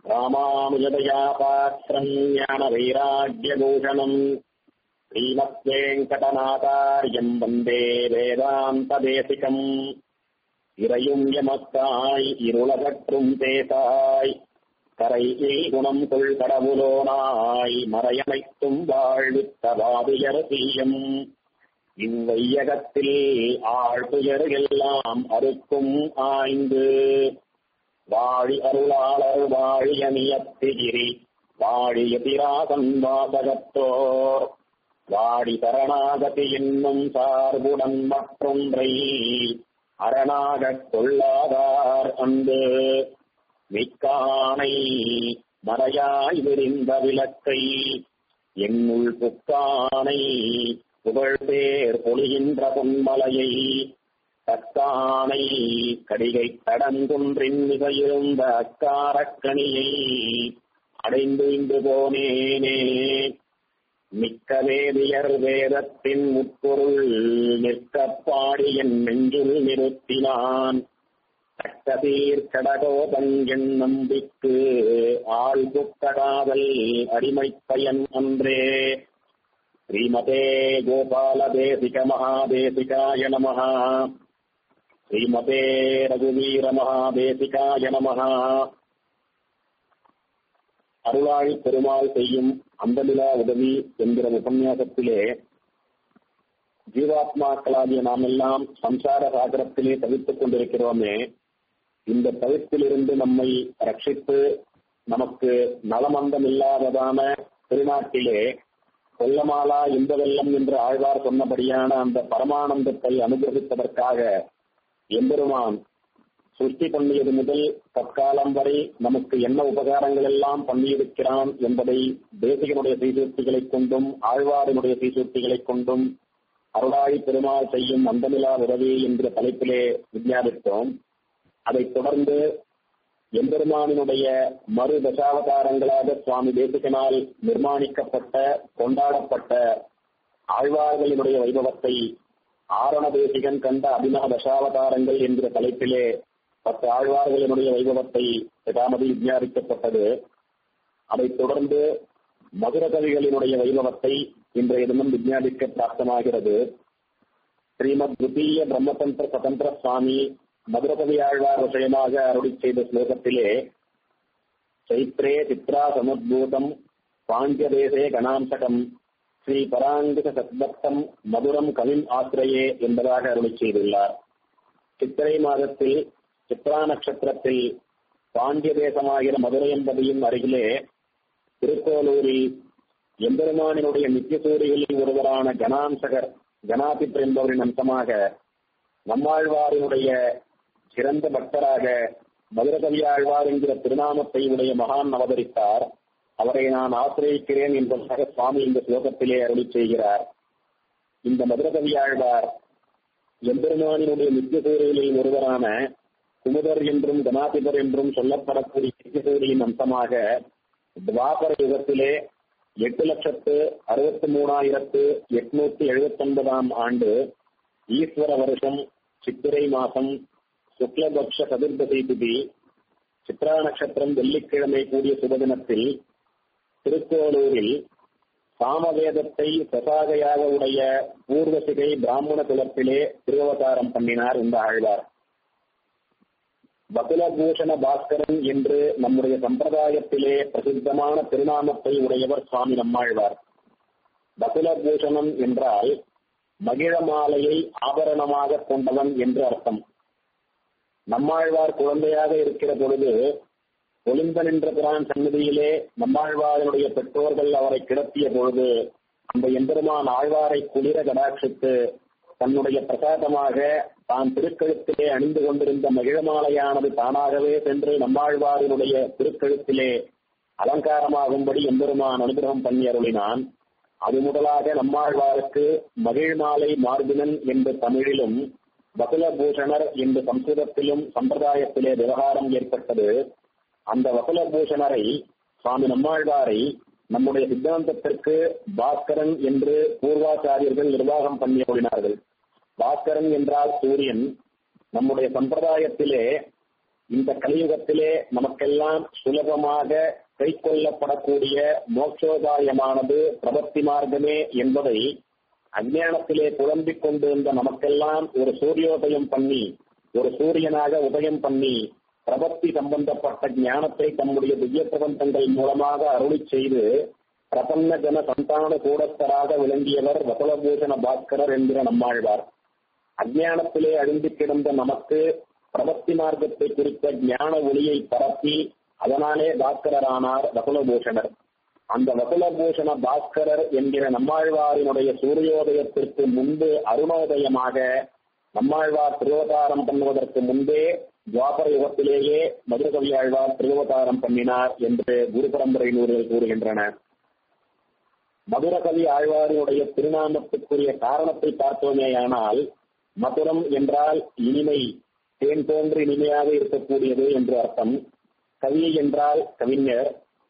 ராமானுஜதயா பாத்திரம் ஞான வைராக்கியபூஷணம் ஸ்ரீமத்வேங்கடநாதாரியம் வந்தே வேதாந்ததேசிகம் இறையும் எமக்காய் இருளகற்றும் தேசாய் கரையில் குணம் கொள் கடவுளோனாய் மறையனைத்தும் வாழ்வித்தவாதியர் தீயம் இவ்வையகத்தில் ஆழ்துயர் எல்லாம் அறுக்கும் ஆய்ந்து வாழி அருளாளர் வாழிய நியத்திகிரி வாழிய திராசன் வாசகத்தோர் வாடி சரணாகதி என்னும் சார்புடன் மற்றொன்றை அரணாகக் கொள்ளாதார் அன்பு மிக்கானை மறையாய் விரிந்த விளக்கை என்னுள் புக்கானை புகழ்பேர் பொழிகின்ற பொன்மலையை தக்கானை கடிகை தடங்குன்றின் மிகையிருந்த அக்காரக்கணியை அடைந்து இன்று போனேனே மிக்க வேதியர் வேதத்தின் உட்பொருள் நிற்க பாடி என் நெஞ்சுள் நிறுத்தினான் தக்கதீர் கடகோபன் என் நம்பிக்கு ஆள் புக்கடாதல் அடிமை பயன் அன்றே ஸ்ரீமதே கோபாலதேசிக மகாதேசிகாய நம ஸ்ரீமதே ரகுவீர மகாதேசிகாய நம அருளாழி பெருமாள் செய்யும் அந்தமிலா உதவி என்கிற உபன்யாசத்திலே ஜீவாத்மாக்களாகிய நாம் எல்லாம் சம்சார சாகரத்திலே தவித்துக் கொண்டிருக்கிறோமே இந்த தவிப்பிலிருந்து நம்மை ரட்சித்து நமக்கு நலமந்தம் இல்லாததான திருநாட்டிலே கொல்லமாலா இந்த வெள்ளம் என்று ஆழ்வார் சொன்னபடியான அந்த பரமானந்தத்தை அனுகிரகிப்பதற்காக எம்பெருமான் சிருஷ்டி பண்ணியது முதல் தற்காலம் வரை நமக்கு என்ன உபகாரங்கள் எல்லாம் பண்ணியிருக்கிறான் என்பதை தேசிகனுடைய சீசூர்த்திகளைக் கொண்டும் ஆழ்வாரினுடைய சீசூர்த்திகளைக் கொண்டும் அருளாழி பெருமாள் செய்யும் அந்தமிலா உதவி என்கிற தலைப்பிலே விஞ்ஞாபித்தோம் அதைத் தொடர்ந்து எம்பெருமானினுடைய மறு தசாவதாரங்களாக சுவாமி தேசிகனால் நிர்மாணிக்கப்பட்ட கொண்டாடப்பட்ட ஆழ்வார்களினுடைய வைபவத்தை ஆரண தேசிகன் கண்ட அபிநவ தசாவதாரங்கள் என்கிற தலைப்பிலே பத்து ஆழ்வார்களினுடைய வைபவத்தை யதாமதி விஞ்ஞாபிக்கப்பட்டது அதைத் தொடர்ந்து மதுர கவிகளினுடைய வைபவத்தை இன்றைய தினம் விஞ்ஞாபிக்க பிராப்தமாகிறது ஸ்ரீமத் துத்தீய பிரம்மதந்திர சுதந்திர சுவாமி மதுரகவி ஆழ்வார் விஷயமாக அருளி செய்த ஸ்லோகத்திலே சைத்ரே சித்ரா சமுத்பூதம் பாண்டியதேசே கணாம்சகம் ஸ்ரீ பராங்கித சத்பக்தம் மதுரம் கவின் ஆசிரையே என்பதாக அருளி செய்துள்ளார் சித்திரை மாதத்தில் சித்ரா நட்சத்திரத்தில் பாண்டிய தேசமாகிற மதுரை என்பதையும் அருகிலே திருக்கோலூரில் எம்பெருமானினுடைய நித்தியசூரிகளில் ஒருவரான கணாம்சகர் கணாதிப் என்பவரின் அம்சமாக நம்மாழ்வாரினுடைய சிறந்த பக்தராக மதுரகவியாழ்வார் என்கிற திருநாமத்தை உடைய மகான் அவதரித்தார் அவரை நான் ஆசிரியக்கிறேன் என்பதாக சுவாமி இந்த ஸ்லோகத்திலே அருளி செய்கிறார் இந்த மதுரகவியாழ்வார் எம்பெருமானினுடைய நித்தியசூரிகளில் ஒருவரான குமுதர் என்றும் கணாதிபர் என்றும் சொல்லப்படக்கூடிய நித்தியசூரியின் அம்சமாக துவாபர யுகத்திலே எட்டு லட்சத்து அறுபத்தி மூணாயிரத்து எட்நூத்தி எழுபத்தி ஒன்பதாம் ஆண்டு ஈஸ்வர வருஷம் சித்திரை மாசம் சுக்லபக்ஷ சதுர்தசி திதி சித்ரா நட்சத்திரம் வெள்ளிக்கிழமை கூடிய சுபதினத்தில் திருக்கோளூரில் சாமவேதத்தை சசாகையாக உடைய பூர்வசிகை பிராமண குலத்திலே திருவதாரம் பண்ணினார் இந்த ஆழ்வார் பகுலபூஷண பாஸ்கரன் என்று நம்முடைய சம்பிரதாயத்திலே பிரசித்தமான திருநாமத்தை உடையவர் சுவாமி நம்மாழ்வார் பகுலபூஷணம் என்றால் மகிழ மாலையை ஆபரணமாக கொண்டவன் என்று அர்த்தம் நம்மாழ்வார் குழந்தையாக இருக்கிற பொழுது ஒளிந்த நின்ற பிரான் சன்னதியிலே நம்மாழ்வாரனுடைய பெற்றோர்கள் அவரை கிடத்திய பொழுது அந்த எம்பெருமான் ஆழ்வாரை குளிர கடாட்சித்து தன்னுடைய பிரசாதமாக தான் திருக்கழுத்திலே அணிந்து கொண்டிருந்த மகிழமாலையானது தானாகவே சென்று நம்மாழ்வாரினுடைய திருக்கழுத்திலே அலங்காரமாகும்படி எம்பெருமான் அனுகிரகம் பண்ணி அருளினான் அது முதலாக நம்மாழ்வாருக்கு மகிழ்மாலை மார்பினன் என்று தமிழிலும் வகுலபூஷணர் என்று சம்ஸ்கிருதத்திலும் சம்பிரதாயத்திலே விவகாரம் ஏற்பட்டது அந்த வகுலபூஷணரை சுவாமி நம்மாழ்வாரை நம்முடைய சித்தாந்தத்திற்கு பாஸ்கரன் என்று பூர்வாச்சாரியர்கள் நிர்வாகம் பண்ணி கூறினார்கள் பாஸ்கரன் என்றால் சூரியன் நம்முடைய சம்பிரதாயத்திலே இந்த கலியுகத்திலே நமக்கெல்லாம் சுலபமாக கைக்கொள்ளப்படக்கூடிய மோட்சோபாயமானது பிரபத்தி மார்க்கமே என்பதை அஞ்ஞானத்திலே குழம்பிக் கொண்டிருந்த நமக்கெல்லாம் ஒரு சூரியோதயம் பண்ணி ஒரு சூரியனாக உதயம் பண்ணி பிரபத்தி சம்பந்தப்பட்ட ஞானத்தை தம்முடைய திவ்ய பிரபந்தங்கள் மூலமாக அருளி செய்து பிரபன்ன ஜன சந்தான கூடஸ்தராக விளங்கியவர் வசலபூஷண பாஸ்கரர் என்கிற நம்மாழ்வார் அஞ்ஞானத்திலே அழிந்து கிடந்த நமக்கு பிரபத்தி மார்க்கத்தை குறித்த ஞான ஒளியை பரப்பி அதனாலே பாஸ்கரரானார் வகுலபூஷணர் அந்த வகுலபூஷண பாஸ்கரர் என்கிற நம்மாழ்வாரினுடைய சூரியோதயத்திற்கு முன்பு அருணோதயமாக நம்மாழ்வார் திருவதாரம் பண்ணுவதற்கு முன்பே துவாபர யுகத்திலேயே மதுரகவி ஆழ்வார் திருவதாரம் பண்ணினார் என்று குரு பரம்பரை நூல்கள் கூறுகின்றன மதுரகவி ஆழ்வாரினுடைய திருநாமத்துக்குரிய காரணத்தை பார்த்தோமேயானால் மதுரம் என்றால் இனிமை தேன் போன்று இனிமையாக இருக்கக்கூடியது என்று அர்த்தம் கவி என்றால் கவிஞர்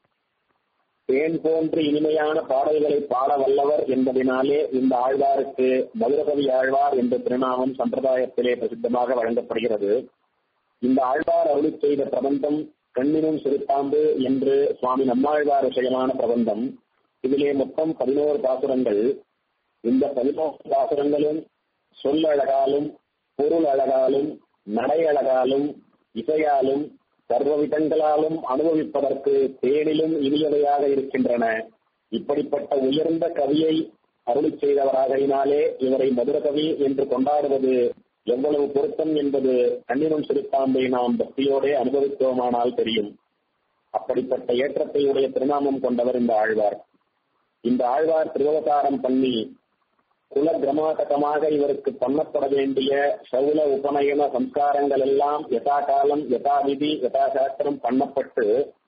தேன் போன்று இனிமையான பாடல்களை பாட வல்லவர் என்பதனாலே இந்த ஆழ்வாருக்கு மதுரகவி ஆழ்வார் என்ற திருநாமம் சம்பிரதாயத்திலே பிரசித்தமாக வழங்கப்படுகிறது இந்த ஆழ்வார் அருளி செய்த பிரபந்தம் கண்ணினும் சிறுத்தாம்பு என்று சுவாமி நம்மாழ்வார் விஷயமான பிரபந்தம் இதிலே மொத்தம் பதினோரு பாசுரங்கள் இந்த பதினோரு பாசுரங்களும் சொல்லழகாலும் பொருள் அழகாலும் நடை அழகாலும் இசையாலும் சர்வ விதங்களாலும் அனுபவிப்பதற்கு தேனிலும் இனியவையாக இருக்கின்றன இப்படிப்பட்ட உயர்ந்த கவியை அருளி செய்தவராகையினாலே இவரை மதுரகவி என்று கொண்டாடுவது எவ்வளவு பொருத்தம் என்பது கண்ணினும் சிறுத்தாம்பை நாம் பக்தியோடே அனுபவித்தோமானால் தெரியும் அப்படிப்பட்ட ஏற்றத்தை உடைய திருநாமம் கொண்டவர் இந்த ஆழ்வார் இந்த ஆழ்வார் திருவதாரம் பண்ணி குல கிரமாதகமாக இவருக்கு பண்ணப்பட வேண்டிய சௌல உபநயன சம்ஸ்காரங்கள் எல்லாம் யதா காலம் யதா விதி யதா சாஸ்திரம் பண்ணப்பட்டு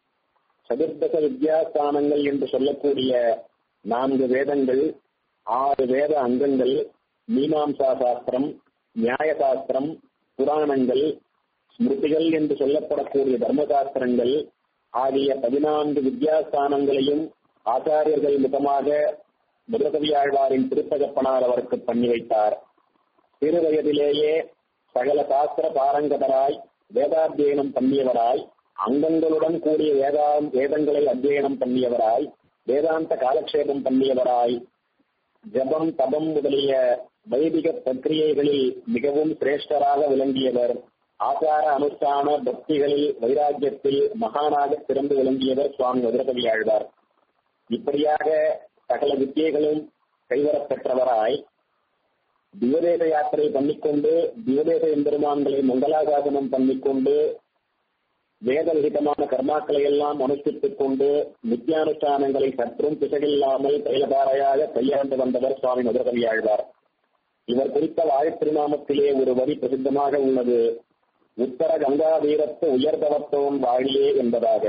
சதுர்தச வித்யாஸ்தானங்கள் என்று சொல்லக்கூடிய நான்கு வேதங்கள் ஆறு வேத அங்கங்கள் மீமாம்சா சாஸ்திரம் நியாய சாஸ்திரம் புராணங்கள் ஸ்மிருதிகள் என்று சொல்லப்படக்கூடிய தர்மசாஸ்திரங்கள் ஆகிய பதினான்கு வித்யாஸ்தானங்களையும் ஆச்சாரியர்கள் முகமாக முதகவி ஆழ்வாரின் திருப்பகப்பனார் அவருக்கு பண்ணி வைத்தார் சிறு வயதிலேயே சகல சாஸ்திர பாரங்கதராய் வேதாத்தியனம் பண்ணியவராய் அங்கங்களுடன் கூடிய வேதா வேதங்களை அத்தியனம் பண்ணியவராய் வேதாந்த காலக்ஷேபம் பண்ணியவராய் ஜபம் தபம் முதலிய வைதிக பிரக்கிரியைகளில் மிகவும் சிரேஷ்டராக விளங்கியவர் ஆச்சார அனுஷ்டான பக்திகளில் வைராக்கியத்தில் மகானாக சிறந்து விளங்கியவர் சுவாமி மதுரகவி ஆழ்வார் இப்படியாக சகல வித்தியைகளும் கைவரப் பெற்றவராய் திவதேச யாத்திரை பண்ணிக்கொண்டு திவதேச எம்பெருமான்களை மங்களாசாசனம் பண்ணிக்கொண்டு வேதவிகிதமான கர்மாக்களை எல்லாம் அனுஷ்டித்துக் கொண்டு நித்தியானுஷ்டானங்களை சற்றும் பிசகில்லாமல் தைலபாறையாக கையாண்டு வந்தவர் சுவாமி மதுரகவி ஆழ்வார் இவர் குறித்த வாழ்த்திருநாமத்திலே ஒரு வரி பிரசித்தமாக உள்ளது உத்தர கங்கா வீரத்து உயர்தவத்தோன் வாழியே என்பதாக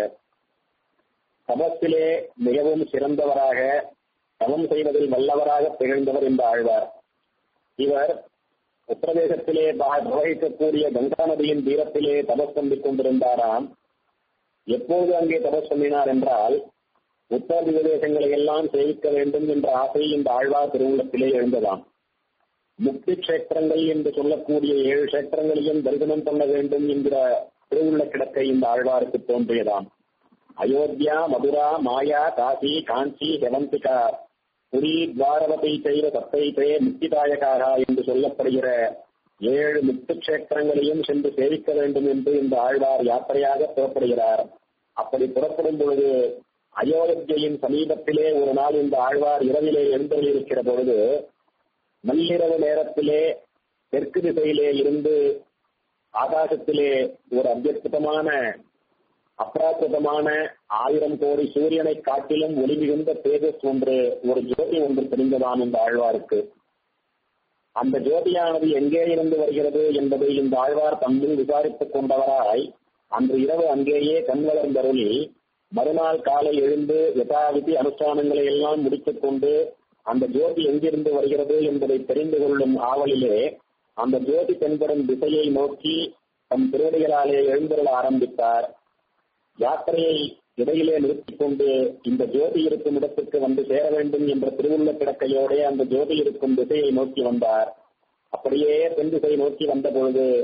தபத்திலே மிகவும் சிறந்தவராக தவம் செய்வதில் வல்லவராக திகழ்ந்தவர் இந்த ஆழ்வார் இவர் உத்தரதேசத்திலே பிரவகிக்கக்கூடிய கங்கா நதியின் தீரத்திலே தபஸ் பண்ணிக் கொண்டிருந்தாராம் எப்போது அங்கே தபஸ் பண்ணினார் என்றால் உத்தர பிரதேசங்களை எல்லாம் சேவிக்க வேண்டும் என்ற ஆசை இந்த ஆழ்வார் திருவுள்ளத்திலே எழுந்ததாம் முக்தி கஷேத்திரங்கள் என்று சொல்லக்கூடிய ஏழு கஷேத்திரங்களையும் தரிசனம் பண்ண வேண்டும் என்கிற திருவுள்ள கிடக்கை இந்த ஆழ்வாருக்கு தோன்றியதாம் அயோத்தியா மதுரா மாயா காசி காஞ்சி ஹெவந்திகா புரி துவாரவதை செய்த சத்தைத்தே முக்திதாயகாக என்று சொல்லப்படுகிற ஏழு முக்தி கஷேத்திரங்களையும் சென்று சேவிக்க வேண்டும் என்று இந்த ஆழ்வார் யாத்திரையாக புறப்படுகிறார் அப்படி புறப்படும் பொழுது அயோத்தியின் சமீபத்திலே ஒரு நாள் இந்த ஆழ்வார் இரவிலே எழுந்தொழியிருக்கிற பொழுது நள்ளிரவு நேரத்திலே தெற்கு திசையிலே இருந்து ஆகாசத்திலே ஒரு அத்தியுதமான அப்ராக்கிருதமான ஆயிரம் கோடி சூரியனை காட்டிலும் ஒளி மிகுந்த தேஜஸ் ஒன்று ஒரு ஜோதி ஒன்று தெரிந்ததாம் இந்த ஆழ்வாருக்கு அந்த ஜோதியானது எங்கே இருந்து வருகிறது என்பதை இந்த ஆழ்வார் தம்மில் விசாரித்துக் கொண்டவராய் அன்று இரவு அங்கேயே கண் வளர்ந்தருளி மறுநாள் காலை எழுந்து யதாவிதி அனுஷ்டானங்களை எல்லாம் முடித்துக் கொண்டு அந்த ஜோதி எங்கிருந்து வருகிறது என்பதை தெரிந்து கொள்ளும் ஆவலிலே அந்த ஜோதி தென்படும் திசையை நோக்கி தம் திருவடிகளாலே எழுந்தருள ஆரம்பித்தார் யாத்திரையை இடையிலே நிறுத்திக் கொண்டு இந்த ஜோதி இருக்கும் இடத்துக்கு வந்து சேர வேண்டும் என்ற திருவுள்ள கிடக்கையோட அந்த ஜோதி இருக்கும் திசையை நோக்கி வந்தார் அப்படியே தென் திசை நோக்கி வந்த பொழுது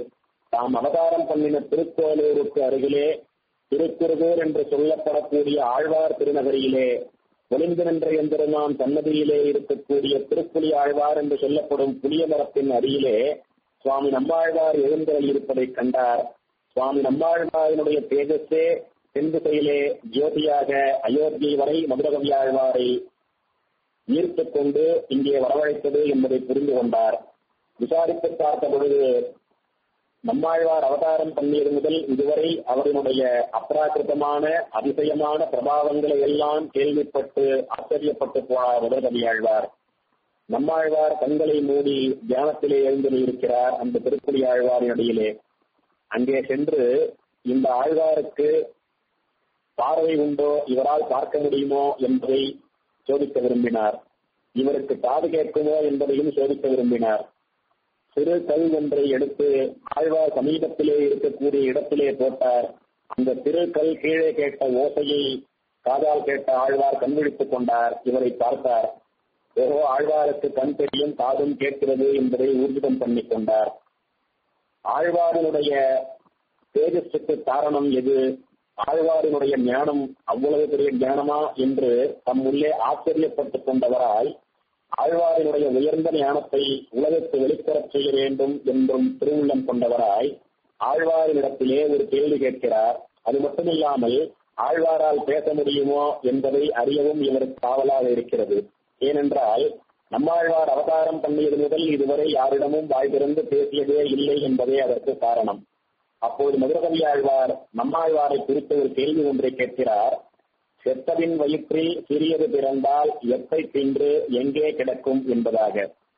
தாம் அவதாரம் பண்ணின திருக்கோலூருக்கு அருகிலே திருக்குறுகூர் என்று சொல்லப்படக்கூடிய ஆழ்வார் திருநகரியிலே ஒளிந்து நின்ற எந்திரனான் சன்னதியிலே இருக்கக்கூடிய திருப்புலி ஆழ்வார் என்று சொல்லப்படும் புளிய மரத்தின் அடியிலே சுவாமி நம்மாழ்வார் எழுந்தருள் இருப்பதை கண்டார் சுவாமி நம்மாழ்வாரினுடைய தேஜஸே தென் திசையிலே ஜோதியாக அயோத்தியை வரை மதுரகவி ஆழ்வாரை ஈர்த்துக் கொண்டு இங்கே வரவழைத்தது என்பதை புரிந்து கொண்டார் விசாரித்து பார்த்த பொழுது நம்மாழ்வார் அவதாரம் பண்ணியது முதல் இதுவரை அவரினுடைய அப்ராக்கிருத்தமான அதிசயமான பிரபாவங்களை எல்லாம் கேள்விப்பட்டு ஆச்சரியப்பட்டு போனார் முதல்கவி ஆழ்வார் நம்மாழ்வார் கண்களை மூடி தியானத்திலே எழுந்து இருக்கிறார் அந்த திருப்புலி ஆழ்வாரின் அடியிலே அங்கே சென்று இந்த ஆழ்வாருக்கு பார்வை உண்டோ இவரால் பார்க்க முடியுமோ என்பதை சோதிக்க விரும்பினார் இவருக்கு காது கேட்குமோ என்பதையும் சோதிக்க விரும்பினார் சிறு கல் ஒன்றை எடுத்து ஆழ்வார் சமீபத்திலே இருக்கக்கூடிய இடத்திலே போட்டார் அந்த சிறு கல் கீழே கேட்ட ஓசையை காதால் கேட்ட ஆழ்வார் கண்விழித்துக் கொண்டார் இவரை பார்த்தார் ஓஹோ ஆழ்வாருக்கு கண் தெரியும் காதும் கேட்கிறது என்பதை ஊர்ஜிதம் பண்ணிக் கொண்டார் ஆழ்வாரினுடைய தேஜஸுக்கு காரணம் எது ஆழ்வாரினுடைய ஞானம் அவ்வளவு பெரிய ஞானமா என்று தம் உள்ளே ஆச்சரியப்பட்டுக் கொண்டவராய் ஆழ்வாரினுடைய உயர்ந்த ஞானத்தை உலகத்து வெளிப்படச் செய்ய வேண்டும் என்றும் திருவுள்ளம் கொண்டவராய் ஆழ்வாரினிடத்திலே ஒரு கேள்வி கேட்கிறார் அது மட்டுமில்லாமல் ஆழ்வாரால் பேச முடியுமோ என்பதை அறியவும் இவருக்கு காவலாக இருக்கிறது ஏனென்றால் நம்மாழ்வார் அவதாரம் பண்ணியது முதல் இதுவரை யாரிடமும் வாய் திறந்து பேசியதே இல்லை என்பதே அதற்கு காரணம் அப்போது மதுரகவி ஆழ்வார் நம்மாழ்வாரை குறித்து ஒரு கேள்வி ஒன்றை கேட்கிறார் செத்தவின் வயிற்றில் சிறியது பிறந்தால் எத்தை தின்று எங்கே கிடக்கும் என்பதாக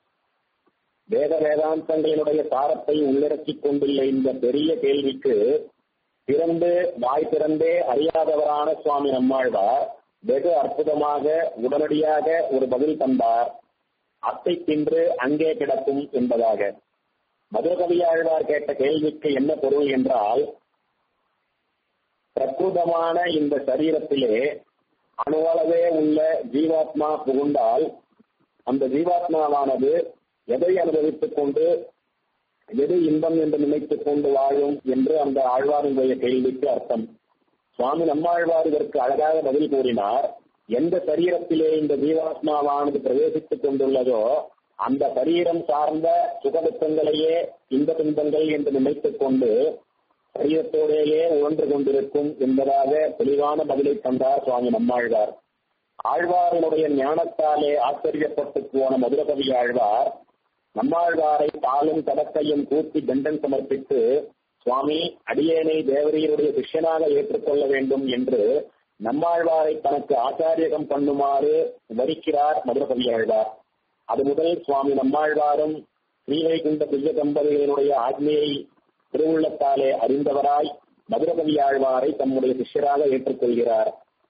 வேத வேதாந்தங்களினுடைய சாரத்தை உள்ளடக்கிக் கொண்டுள்ள இந்த பெரிய கேள்விக்கு பிறந்து வாய் திறந்தே அறியாதவரான சுவாமி நம்மாழ்வார் வெகு அற்புதமாக உடனடியாக ஒரு பதில் தந்தார் அத்தை தின்று அங்கே கிடக்கும் என்பதாக மதுரகவியாழ்வார் கேட்ட கேள்விக்கு என்ன பொருள் என்றால் பிரபுதமான இந்த சரீரத்திலே அணுவளவே உள்ள ஜீவாத்மா புகுந்தால் அந்த ஜீவாத்மாவானது எதை அனுபவித்துக் கொண்டு எது இன்பம் என்று நினைத்துக் கொண்டு வாழும் என்று அந்த ஆழ்வாருடைய கேள்விக்கு அர்த்தம் சுவாமி நம்மாழ்வார் இதற்கு அழகாக பதில் கூறினார் எந்த சரீரத்திலே இந்த ஜீவாத்மாவானது பிரவேசித்துக் கொண்டுள்ளதோ அந்த சரீரம் சார்ந்த சுகதுக்கங்களையே இன்ப துன்பங்கள் என்று நினைத்துக் கொண்டு சரீரத்தோடேயே உழன்று கொண்டிருக்கும் என்பதாக தெளிவான பதிலை தந்தார் சுவாமி நம்மாழ்வார் ஆழ்வாரினுடைய ஞானத்தாலே ஆச்சரியப்பட்டு போன மதுரகவி ஆழ்வார் நம்மாழ்வாரை தாளும் தடக்கையும் கூட்டி தண்டன் சமர்ப்பித்து சுவாமி அடியேனை தேவரீருடைய சிஷ்யனாக ஏற்றுக்கொள்ள வேண்டும் என்று நம்மாழ்வாரை தனக்கு ஆச்சாரியகம் பண்ணுமாறு வரிக்கிறார் மதுரகவி ஆழ்வார் அது முதல் சுவாமி நம்மாழ்வாரும் ஸ்ரீவைகுண்ட திவ்ய தம்பதிகளினுடைய ஆத்மையை திருவுள்ளத்தாலே அறிந்தவராய் மதுரகவி ஆழ்வாரை தம்முடைய சிஷ்யராக ஏற்றுக்கொள்கிறார்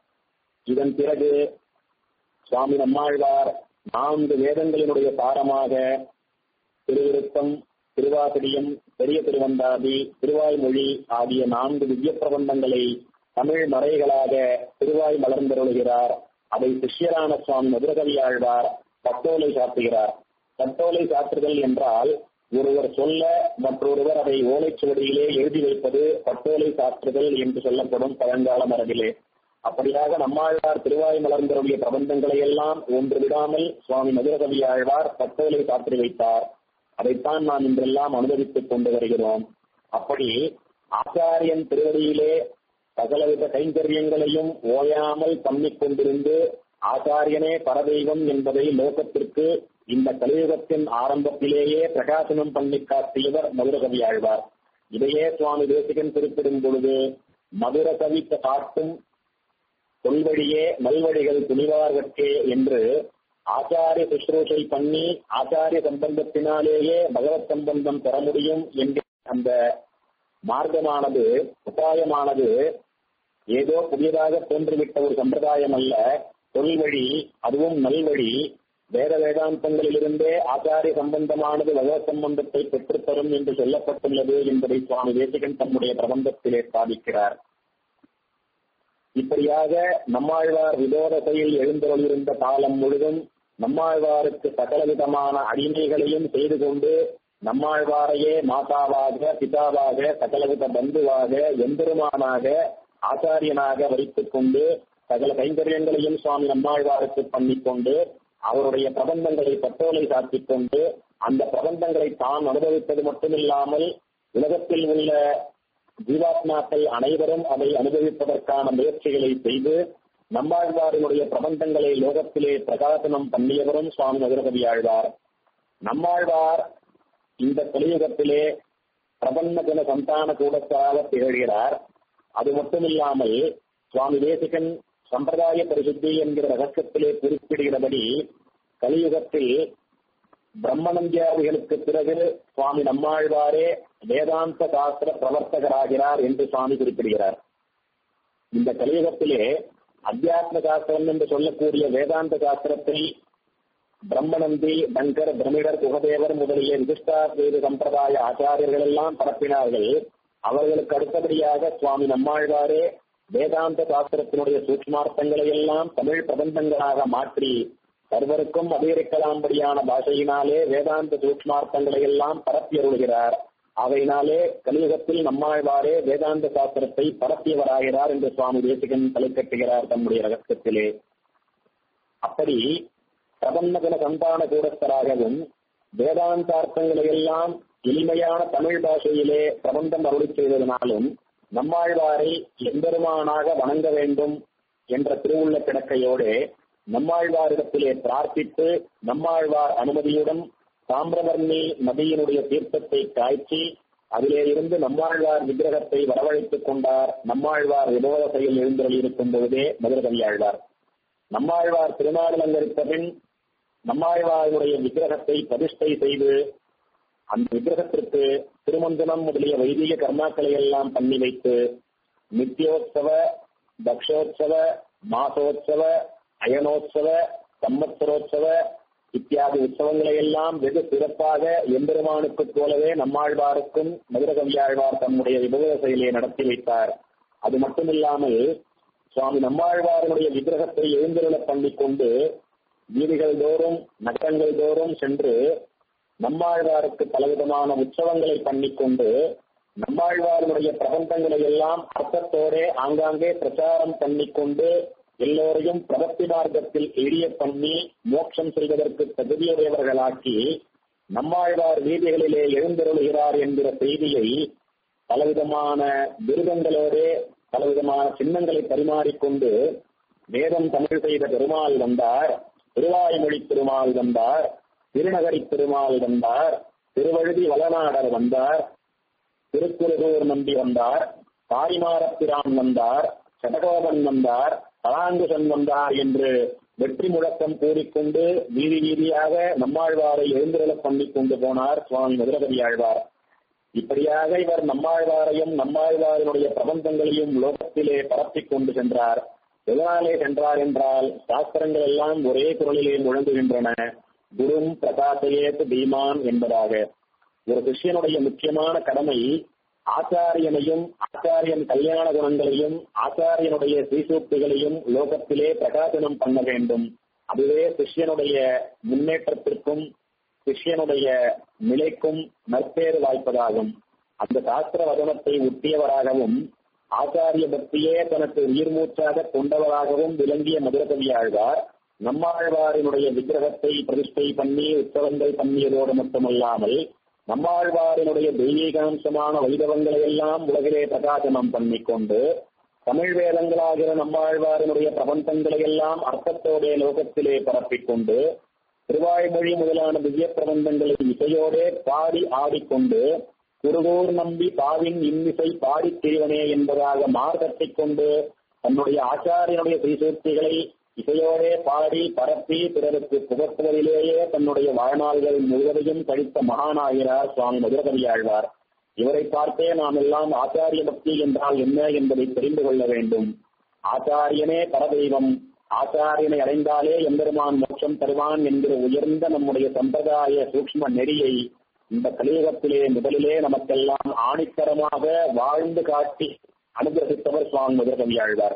இதன் பிறகு சுவாமி நம்மாழ்வார் நான்கு வேதங்களினுடைய சாரமாக திருவிருத்தம் திருவாசடியம் பெரிய திருவந்தாதி திருவாய்மொழி ஆகிய நான்கு திவ்ய பிரபந்தங்களை தமிழ் மறைகளாக திருவாய் மலர்ந்தருளுகிறார் அதை சிஷ்யரான சுவாமி மதுரகவி ஆழ்வார் பட்டோலை சாத்துகிறார் பட்டோலை சாற்றுதல் என்றால் ஒருவர் சொல்ல மற்றொருவர் அதை ஓலைச்சுவடியிலே எழுதி வைப்பது பட்டோலை சாற்றுதல் என்று சொல்லப்படும் பழங்கால மரபிலே அப்படியாக நம்மாழ்வார் திருவாய் மலர்ந்தருடைய பிரபந்தங்களை எல்லாம் ஒன்று விடாமல் சுவாமி மதுரகவி ஆழ்வார் பட்டோலை சாற்றி வைத்தார் அதைத்தான் நாம் இன்றெல்லாம் அனுபவித்துக் கொண்டு வருகிறோம் அப்படி ஆச்சாரியன் திருவடியிலே சகலவித கைங்கரியங்களையும் ஓயாமல் பண்ணிக் கொண்டிருந்து ஆச்சாரியனே பரதெய்வம் என்பதை லோகத்திற்கு இந்த கலியுகத்தின் ஆரம்பத்திலேயே பிரகாசனம் பண்ணி காட்டியவர் மதுரகவி ஆழ்வார் இதையே சுவாமி தேசிகன் குறிப்பிடும் பொழுது மதுர கவித்த காட்டும் தொல்வழியே நல்வழிகள் துணிவார்கட்கே என்று ஆச்சாரிய சுശ്രൂஷை பண்ணி ஆச்சாரிய சம்பந்தத்தினாலேயே பகவத் சம்பந்தம் பெற முடியும் என்கிற அந்த மார்க்கமானது உபாயமானது ஏதோ புதியதாக தோன்றிவிட்ட ஒரு சம்பிரதாயம் அல்ல தொல்வழி அதுவும் நல்வழி வேத வேதாந்தங்களிலிருந்தே ஆச்சாரிய சம்பந்தமானது பகவத் சம்பந்தத்தை பெற்றுத்தரும் என்று சொல்லப்பட்டுள்ளது என்பதை சுவாமி தேசிகன் தம்முடைய பிரபந்தத்திலே ஸ்தாபிக்கிறார் இப்படியாக நம்மாழ்வார் விதோதசையில் எழுந்தருளிருந்த காலம் முழுதும் நம்மாழ்வாருக்கு சகலவிதமான அடிமைகளையும் செய்து கொண்டு நம்மாழ்வாரையே மாதாவாக பிதாவாக சகலவித பந்துவாக எம்பெருமானாக ஆச்சாரியனாக வைத்துக் கொண்டு சகல கைங்கரியங்களையும் சுவாமி நம்மாழ்வாருக்கு பண்ணிக்கொண்டு அவருடைய பிரபந்தங்களை பட்டோலை சாத்திக் கொண்டு அந்த பிரபந்தங்களை தான் அனுபவித்தது மட்டுமில்லாமல் உலகத்தில் உள்ள ஜீவாத்மாக்கள் அனைவரும் அதை அனுபவிப்பதற்கான முயற்சிகளை செய்து நம்மாழ்வாரினுடைய பிரபந்தங்களை லோகத்திலே பிரகாசனம் பண்ணியவரும் சுவாமி மதுரகவி ஆழ்வார் நம்மாழ்வார் இந்த கலியுகத்திலே பிரபந்த ஜன சந்தான கூடத்தாக திகழ்கிறார் அது மட்டுமில்லாமல் சுவாமி தேசிகன் சம்பிரதாய பரிசுத்தி என்கிற ரகசியத்திலே குறிப்பிடுகிறபடி கலியுகத்தில் பிரம்மநந்தியாதிகளுக்கு பிறகு சுவாமி நம்மாழ்வாரே வேதாந்த சாஸ்திர பிரவர்த்தகராகிறார் என்று சுவாமி குறிப்பிடுகிறார் இந்த கலியுகத்திலே அத்தியாத்ம சாஸ்திரம் என்று சொல்லக்கூடிய வேதாந்த சாஸ்திரத்தை பிரம்மநந்தி டங்கர் பிரமிடர் குகதேவர் முதலிய விசிஷ்டாத்வைத சம்பிரதாய ஆச்சாரியர்கள் எல்லாம் பரப்பினார்கள் அவர்களுக்கு அடுத்தபடியாக சுவாமி நம்மாழ்வாரே வேதாந்த சாஸ்திரத்தினுடைய சூக்மார்த்தங்களை எல்லாம் தமிழ் பிரபந்தங்களாக மாற்றி சர்வருக்கும் அதிகரிக்கலாம்படியான பாஷையினாலே வேதாந்த சூக்மார்த்தங்களை எல்லாம் பரப்பியருள்கிறார் அவையினாலே கலியுகத்தில் நம்மாழ்வாரே வேதாந்த சாஸ்திரத்தை பரப்பியவராகிறார் என்று சுவாமி தேசிகன் தலைக்கட்டுகிறார் தம்முடைய ரகசியத்திலே அப்படி பிரபன்னகுல சந்தான கூடத்தராகவும் வேதாந்தார்த்தங்களை எல்லாம் எளிமையான தமிழ் பாஷையிலே பிரபந்தம் அருளி செய்ததினாலும் நம்மாழ்வாரை எம்பெருமானாக வணங்க வேண்டும் என்ற திருவுள்ள கிடக்கையோடு நம்மாழ்வாரிடத்திலே பிரார்த்தித்து நம்மாழ்வார் அனுமதியுடன் தாமிரவர்ணி நதியினுடைய தீர்த்தத்தை காய்ச்சி அதிலே இருந்து நம்மாழ்வார் விக்கிரகத்தை வரவழைத்துக் கொண்டார் நம்மாழ்வார் விபோதசையில் எழுந்தருளியிருக்கும் பொழுதே மதுரகவியாழ்வார் நம்மாழ்வார் திருநாடு அலங்கரித்த பின் நம்மாழ்வாருடைய விக்கிரகத்தை பிரதிஷ்டை செய்து அந்த விக்கிரகத்திற்கு திருமந்தனம் முதலிய வைதிக கர்மாக்களை எல்லாம் பண்ணி வைத்து நித்தியோத்சவ தக்ஷோத்சவ மாசோத்சவ அயனோத்சவ சம்மத்சரோத்சவ இத்தியாதி உற்சவங்களை எல்லாம் வெகு சிறப்பாக எம்பெருமானுக்கு போலவே நம்மாழ்வாருக்கும் மதுரகவியாழ்வார் தம்முடைய விபவ செயலியை நடத்தி வைத்தார் அது மட்டுமில்லாமல் சுவாமி நம்மாழ்வாருடைய விக்கிரகத்தை எழுந்திருள பண்ணிக் கொண்டு வீதிகள் தோறும் நகரங்கள் தோறும் சென்று நம்மாழ்வாருக்கு பலவிதமான உற்சவங்களை பண்ணிக்கொண்டு நம்மாழ்வாருடைய பிரபந்தங்களை எல்லாம் அர்த்தத்தோடே ஆங்காங்கே பிரச்சாரம் பண்ணிக்கொண்டு எல்லோரையும் பிரபத்தி மார்க்கத்தில் எளிய பண்ணி மோட்சம் செய்வதற்கு தகுதியுடையவர்களாக்கி நம்மாழ்வார் வீதிகளிலே எழுந்தருளுகிறார் என்கிற செய்தியை பலவிதமான விருதங்களோடு பலவிதமான சின்னங்களை பரிமாறிக்கொண்டு வேதம் தமிழ் செய்த பெருமாள் வந்தார் திருவாய்மொழி திருமால் வந்தார் திருநகரி திருமால் வந்தார் திருவழுதி வளநாடர் வந்தார் திருக்குறுகூர் நம்பி வந்தார் தாரிமாரப்பிரான் வந்தார் சடகோபன் வந்தார் பலாங்குசன் வந்தார் என்று வெற்றி முழக்கம் கூறிக்கொண்டு வீதி வீதியாக நம்மாழ்வாரை எழுந்திரளப் பண்ணிக் கொண்டு போனார் சுவாமி மதுரகவி ஆழ்வார் இப்படியாக இவர் நம்மாழ்வாரையும் நம்மாழ்வாரினுடைய பிரபந்தங்களையும் லோகத்திலே பரப்பிக் கொண்டு சென்றார் எதனாலே சென்றார் என்றால் சாஸ்திரங்கள் எல்லாம் ஒரே குரலிலே முழங்குகின்றன குரும் பிரகாசயேத் பீமான் என்பதாக ஒரு சிஷ்யனுடைய முக்கியமான கடமை ஆச்சாரியனையும் ஆச்சாரியன் கல்யாண குணங்களையும் ஆச்சாரியனுடைய ஸ்ரீசூக்திகளையும் லோகத்திலே பிரகாசனம் பண்ண வேண்டும் அதுவே சிஷ்யனுடைய முன்னேற்றத்திற்கும் சிஷ்யனுடைய நிலைக்கும் நற்பேறு வாய்ப்பதாகும் அந்த சாஸ்திர வதனத்தை ஒட்டியவராகவும் ஆச்சாரிய பக்தியே தனக்கு உயிர் மூச்சாக கொண்டவராகவும் விளங்கிய மதுரகவி ஆழ்வார் நம்மாழ்வாரினுடைய விக்கிரகத்தை பிரதிஷ்டை பண்ணி உற்சவங்கள் பண்ணியதோடு மட்டுமல்லாமல் நம்மாழ்வாரினுடைய தெய்வீகாம்சமான வைபவங்களை எல்லாம் உலகிலே பிரகாசனம் பண்ணிக்கொண்டு தமிழ் வேதங்களாகிற நம்மாழ்வாரினுடைய பிரபந்தங்களை எல்லாம் அர்த்தத்தோடே லோகத்திலே பரப்பிக்கொண்டு திருவாய்மொழி முதலான திவ்ய பிரபந்தங்களை இசையோடே பாடி ஆடிக்கொண்டு குருகூர் நம்பி பாவின் இன்னிசை பாடித் திரிவனே என்பதாக மார்க்கத்தைக் கொண்டு தன்னுடைய ஆச்சாரியனுடைய ஸ்ரீசூர்த்திகளை இசையோடே பாடி பரப்பி பிறருக்கு புகட்டுவதிலேயே தன்னுடைய வாழ்நாள்கள் முழுவதையும் கழித்த மகானாகிறார் சுவாமி மதுரகவி ஆழ்வார் இவரை பார்த்தே நாம் எல்லாம் ஆச்சாரிய பக்தி என்றால் என்ன என்பதை தெரிந்து கொள்ள வேண்டும் ஆச்சாரியனே பரதெய்வம் ஆச்சாரியனை அடைந்தாலே எம்பெருமான் மோட்சம் தருவான் என்கிற உயர்ந்த நம்முடைய சம்பிரதாய சூக்ம நெறியை இந்த கலியுகத்திலே முதலிலே நமக்கெல்லாம் ஆணித்தரமாக வாழ்ந்து காட்டி அனுகிரகித்தவர் சுவாமி மதுரகவி ஆழ்வார்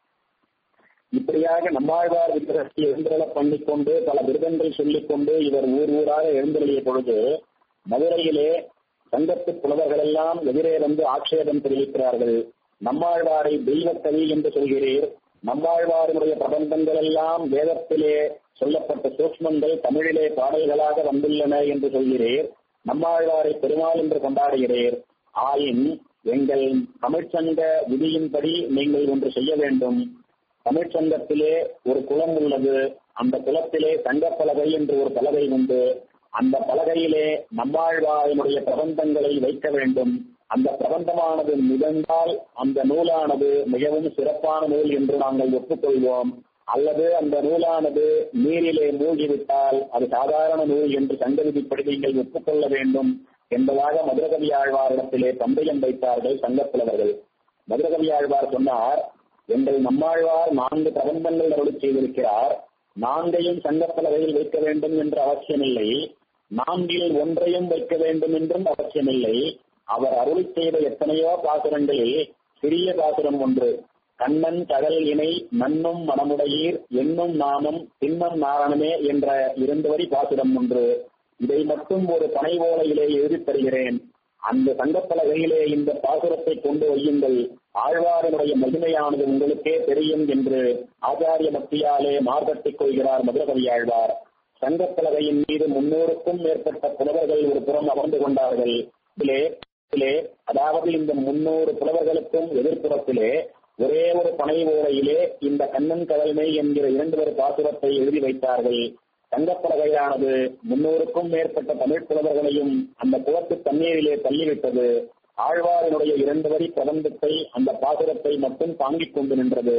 இப்படியாக நம்மாழ்வார் விக்கிரகத்தை எழுந்தருள பண்ணிக்கொண்டு பல விருதங்கள் சொல்லிக் கொண்டு இவர் ஊர் ஊராக எழுந்தருளிய பொழுது மதுரையிலே சங்கத்து புலவர்கள் எல்லாம் எதிரே வந்து ஆட்சேபம் தெரிவிக்கிறார்கள் நம்மாழ்வாரை தெய்வக்கவி என்று சொல்கிறீர் நம்மாழ்வாரினுடைய பிரபந்தங்கள் எல்லாம் வேதத்திலே சொல்லப்பட்ட சூக்மங்கள் தமிழிலே பாடல்களாக வந்துள்ளன என்று சொல்கிறீர் நம்மாழ்வாரை பெருமாள் என்று கொண்டாடுகிறீர் ஆயின் எங்கள் தமிழ்ச்சங்க விதியின்படி நீங்கள் ஒன்று செய்ய வேண்டும் தமிழ்ச்சங்கத்திலே ஒரு குளம் உள்ளது அந்த குளத்திலே சங்கப்பலகை என்று ஒரு பலகை உண்டு அந்த பலகையிலே நம்மாழ்வாரினுடைய பிரபந்தங்களை வைக்க வேண்டும் அந்த பிரபந்தமானது மிதந்தால் அந்த நூலானது மிகவும் சிறப்பான நூல் என்று நாங்கள் ஒப்புக்கொள்வோம் அல்லது அந்த நூலானது நீரிலே மூழ்கிவிட்டால் அது சாதாரண நூல் என்று சங்க விதிப்படி நீங்கள் ஒப்புக்கொள்ள வேண்டும் என்பதாக மதுரகவி ஆழ்வாரிடத்திலே பந்தயம் வைத்தார்கள் சங்கப்புலவர்கள் மதுரகவி ஆழ்வார் சொன்னார் எங்கள் நம்மாழ்வார் நான்கு பிரபந்தங்கள் அருளி செய்திருக்கிறார் நான்கையும் சங்கப்பலகையில் வைக்க வேண்டும் என்ற அவசியமில்லை நான்கில் ஒன்றையும் வைக்க வேண்டும் என்றும் அவசியமில்லை அவர் அருளி செய்த எத்தனையோ பாசுரங்களில் சிறிய பாசுரம் ஒன்று கண்ணன் கடல் இணை நன்னும் மனமுடையீர் என்னும் நாமம் தின்னம் நாரணமே என்ற இரண்டு வரி பாசுரம் ஒன்று இதை மட்டும் ஒரு பனை ஓலையிலே எழுதித் தருகிறேன் அந்த சங்கப்பலகையிலே இந்த பாசுரத்தை கொண்டு வையுங்கள் ஆழ்வாரனுடைய மகிமையானது உங்களுக்கே தெரியும் என்று ஆச்சாரிய மத்தியாலே மார்பட்டிக் கொள்கிறார் மதுரகவி ஆழ்வார் சங்கப்பலகையின் மீது முன்னூறுக்கும் மேற்பட்ட புலவர்கள் ஒரு புறம் அமர்ந்து கொண்டார்கள் இதிலே இதிலே அதாவது இந்த முன்னூறு புலவர்களுக்கும் எதிர்ப்புறத்திலே ஒரே ஒரு பனை ஓலையிலே இந்த கண்ணன் கடல்மை என்கிற இரண்டு பேர் பாசுரத்தை எழுதி வைத்தார்கள் தங்கப்பலகையானது முன்னூறுக்கும் மேற்பட்ட தமிழ் புலவர்களையும் அந்த குளத்து தண்ணீரிலே தள்ளிவிட்டது ஆழ்வாரினுடைய இரண்டு வரி பிரபந்தத்தை அந்த பாசுரத்தை மட்டும் தாங்கிக் கொண்டு நின்றது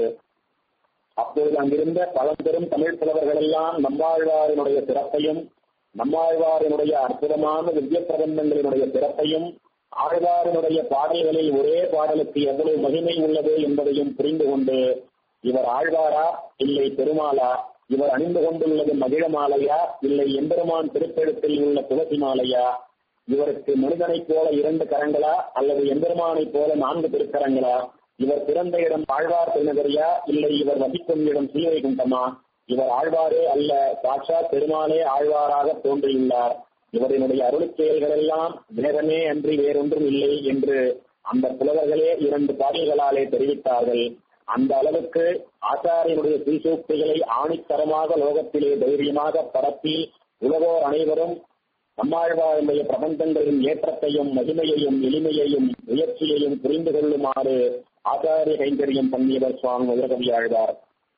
அப்பொழுது அங்கிருந்த பழம்பெரும் தமிழ் புலவர்கள் எல்லாம் நம்மாழ்வாரினுடைய சிறப்பையும் நம்மாழ்வாரினுடைய அற்புதமான திவ்ய பிரபந்தங்களினுடைய சிறப்பையும் ஆழ்வாரினுடைய பாடல்களில் ஒரே பாடலுக்கு எவ்வளவு மகிமை உள்ளது என்பதையும் புரிந்து கொண்டு இவர் ஆழ்வாரா இல்லை பெருமாளா இவர் அணிந்து கொண்டுள்ளது மகிழ மாலையா இல்லை எம்பெருமான் திருப்பெழுத்தில் உள்ள துளசி மாலையா இவருக்கு மனிதனைப் போல இரண்டு கரங்களா அல்லது எம்பெருமானைப் போல நான்கு திருக்கரங்களா இவர் பிறந்த இடம் ஆழ்வார் திருநகரியா இல்லை இவர் வசிக்கும் இடம் ஸ்ரீவைகுண்டமா இவர் ஆழ்வாரே அல்ல சாட்சா பெருமாளே ஆழ்வாராக தோன்றியுள்ளார் இவரினுடைய அருள் செயல்கள் எல்லாம் வேதமே அன்றி வேறொன்றும் இல்லை என்று அந்த புலவர்களே இரண்டு பாடல்களாலே தெரிவித்தார்கள் அந்த அளவுக்கு ஆச்சாரியனுடைய சீசூக்திகளை ஆணித்தரமாக லோகத்திலே தைரியமாக பரப்பி உலகோர் அனைவரும் நம்மாழ்வாருடைய பிரபந்தங்களின் ஏற்றத்தையும் மகிமையையும் எளிமையையும் முயற்சியையும் புரிந்து கொள்ளுமாறு ஆச்சாரிய கைங்கரியம் பண்ணியவர் சுவாமி மதுரகவி ஆழ்வார்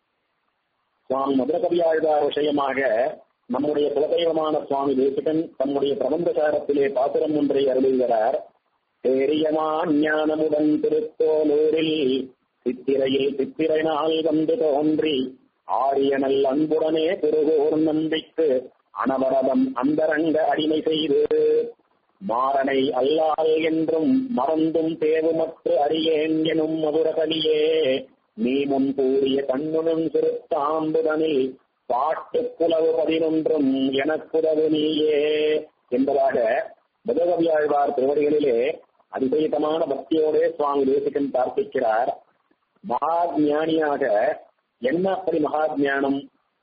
சுவாமி மதுரகவி ஆழ்வார் விஷயமாக நம்முடைய குலதெய்வமான சுவாமி தேசிகன் தம்முடைய பிரபந்தசாரத்திலே பாசுரம் ஒன்றை அருளுகிறார் பெரியமான் ஞானமுடன் திருத்தோலூரில் சித்திரையில் சித்திரை நாள் வந்து தோன்றி ஆரியனல் அன்புடனே திருகோர் நம்பிக்கு அனவரதம் அந்தரங்க அடிமை செய்து மாறனை அல்லால் என்றும் மறந்தும் தேவுமற்று அறியேன் எனும் மதுரகலியே நீ முன் கூறிய கண்ணுனும் சிறுத்தாம்புதனில் பாட்டு புலவு பதினொன்றும் எனக்குதவு நீயே என்பதாக முதகவி ஆழ்வார் திருவடிகளிலே அதிசயித்தமான பக்தியோடே சுவாமி தேசிகன் பிரார்த்திக்கிறார் மகா ஞானியாக என்ன அப்படி மகா ஞானம்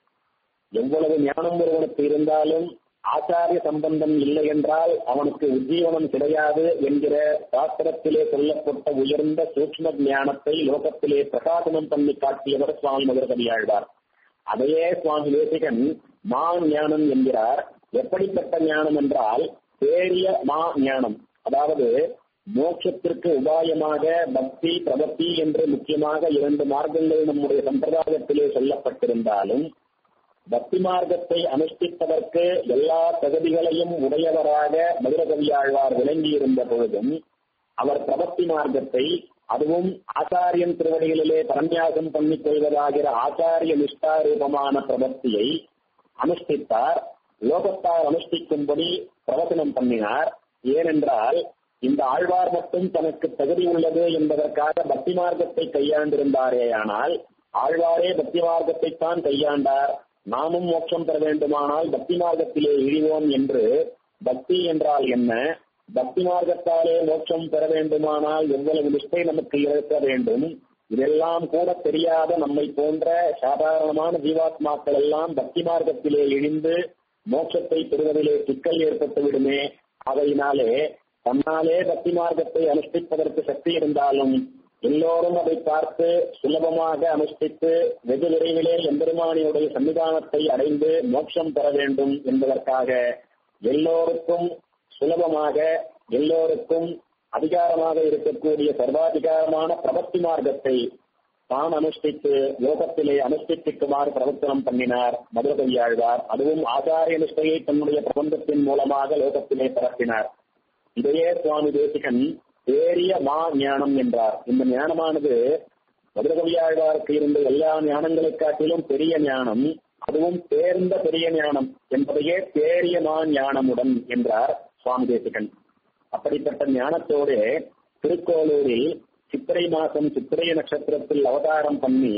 எவ்வளவு ஞானம் ஒருவனுக்கு இருந்தாலும் ஆச்சாரிய சம்பந்தம் இல்லை என்றால் அவனுக்கு உஜ்ஜீவனம் கிடையாது என்கிற சாஸ்திரத்திலே சொல்லப்பட்ட உயர்ந்த சூக்ம ஞானத்தை லோகத்திலே பிரகாசனம் பண்ணி காட்டியவர் சுவாமி மதுரகவி ஆழ்வார் அதையே சுவாமி தேசிகன் மா ஞானம் என்கிறார் எப்படிப்பட்ட ஞானம் என்றால் பேரிய மா ஞானம் அதாவது மோட்சத்திற்கு உபாயமாக பக்தி பிரபத்தி என்று முக்கியமாக இரண்டு மார்க்கங்கள் நம்முடைய சம்பிரதாயத்திலே சொல்லப்பட்டிருந்தாலும் பக்தி மார்க்கத்தை அனுஷ்டிப்பதற்கு எல்லா தகுதிகளையும் உடையவராக மதுரகவியாழ்வார் விளங்கியிருந்த பொழுதும் அவர் பிரபத்தி மார்க்கத்தை அதுவும் ஆச்சாரியன் திருவடிகளிலே பரநியாசம் பண்ணிக் கொள்வதாகிற ஆச்சாரிய நிஷ்டாரூபமான பிரபத்தியை அனுஷ்டித்தார் லோகத்தார் அனுஷ்டிக்கும்படி பிரவச்சனம் பண்ணினார் ஏனென்றால் இந்த ஆழ்வார் மட்டும் தனக்கு தகுதி உள்ளது என்பதற்காக பக்தி மார்க்கத்தை கையாண்டிருந்தாரேயானால் ஆழ்வாரே பக்தி மார்க்கத்தைத்தான் கையாண்டார் நாமும் மோட்சம் பெற வேண்டுமானால் பக்தி மார்க்கத்திலே இழிவோம் என்று பக்தி என்றால் என்ன பக்தி மார்க்கத்தாலே மோட்சம் பெற வேண்டுமானால் எவ்வளவு நிஷ்டை நமக்கு இருக்க வேண்டும் இதெல்லாம் கூட தெரியாத நம்மை போன்ற சாதாரணமான ஜீவாத்மாக்கள் எல்லாம் பக்தி மார்க்கத்திலே இழிந்து மோட்சத்தை பெறுவதிலே சிக்கல் ஏற்பட்டு விடுமே அதையினாலே தன்னாலே பக்தி மார்க்கத்தை அனுஷ்டிப்பதற்கு சக்தி இருந்தாலும் எல்லோரும் அதை பார்த்து சுலபமாக அனுஷ்டித்து வெகு விரைவிலே எம்பெருமானியுடைய சன்னிதானத்தை அடைந்து மோட்சம் பெற வேண்டும் என்பதற்காக எல்லோருக்கும் சுலபமாக எல்லோருக்கும் அதிகாரமாக இருக்கக்கூடிய சர்வாதிகாரமான பிரபத்தி மார்க்கத்தை தான் அனுஷ்டித்து லோகத்திலே அனுஷ்டிக்குமாறு பிரவர்த்தனம் பண்ணினார் மதுரகவி ஆழ்வார் அதுவும் ஆச்சாரிய நிஷ்டையை தன்னுடைய பிரபந்தத்தின் மூலமாக லோகத்திலே பரப்பினார் இதையே சுவாமி தேசிகன் பேரிய மா ஞானம் என்றார் இந்த ஞானமானது மதுரகவி ஆழ்வாருக்கு இருந்த எல்லா ஞானங்களை காட்டிலும் பெரிய ஞானம் அதுவும் தேர்ந்த பெரிய ஞானம் என்பதையே பேரிய மா ஞானமுடன் என்றார் சுவாமி தேசிகன் அப்படிப்பட்ட ஞானத்தோடு திருக்கோளூரில் சித்திரை மாசம் சித்திரை நட்சத்திரத்தில் அவதாரம் பண்ணி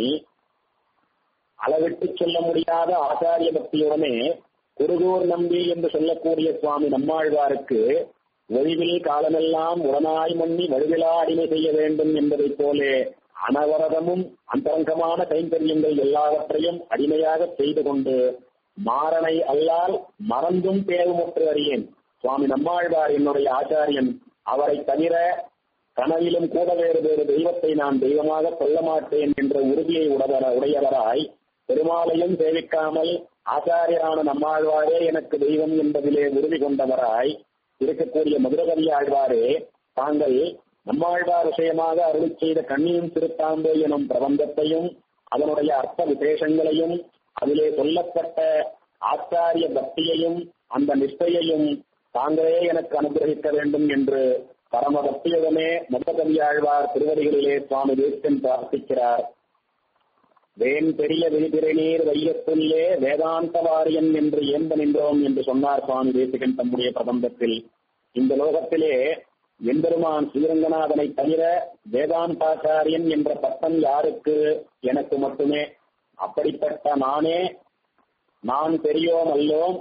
அளவிட்டு சொல்ல முடியாத ஆச்சாரிய பக்தியுடனே குருகூர் நம்பி என்று சொல்லக்கூடிய சுவாமி நம்மாழ்வாருக்கு ஒழிவில் காலமெல்லாம் உடனாய் மண்ணி வழுவிலா அடிமை செய்ய வேண்டும் என்பதைப் போலே அனவரதமும் அந்தரங்கமான கைங்கரியங்கள் எல்லாவற்றையும் அடிமையாக செய்து கொண்டு மாறனை அல்லால் மறந்தும் தேவமுற்று அறியேன் சுவாமி நம்மாழ்வார் என்னுடைய ஆச்சாரியன் அவரை தவிர கனவிலும் கூட வேறு வேறு தெய்வத்தை நான் தெய்வமாக சொல்ல மாட்டேன் என்ற உறுதியை உடவர உடையவராய் பெருமாளையும் சேவிக்காமல் ஆச்சாரியரான நம்மாழ்வாரே எனக்கு தெய்வம் என்பதிலே உறுதி கொண்டவராய் இருக்கக்கூடிய மதுரகவி ஆழ்வாரே தாங்கள் நம்மாழ்வார் விஷயமாக அருளி செய்த கண்ணியும் திருத்தாம்பு எனும் பிரபந்தத்தையும் அதனுடைய அர்த்த விசேஷங்களையும் அதிலே சொல்லப்பட்ட ஆச்சாரிய பக்தியையும் அந்த நிஷ்டையையும் தாங்களே எனக்கு அனுகிரகிக்க வேண்டும் என்று பரம பக்தியுடனே மதுரகவி ஆழ்வார் திருவடிகளிலே சுவாமி தேசன் பிரார்த்திக்கிறார் வேன் பெரிய விழிதிரைநீர் வையத்துள்ளே வேதாந்த வாரியன் என்று ஏந்த நின்றோம் என்று சொன்னார் சுவாமி தேசிகன் தம்முடைய பிரபந்தத்தில் இந்த லோகத்திலே எம்பெருமான் ஸ்ரீரங்கநாதனை தவிர வேதாந்தாச்சாரியன் என்ற பட்டம் யாருக்கு எனக்கு மட்டுமே அப்படிப்பட்ட நானே நான் பெரியோம் அல்லோம்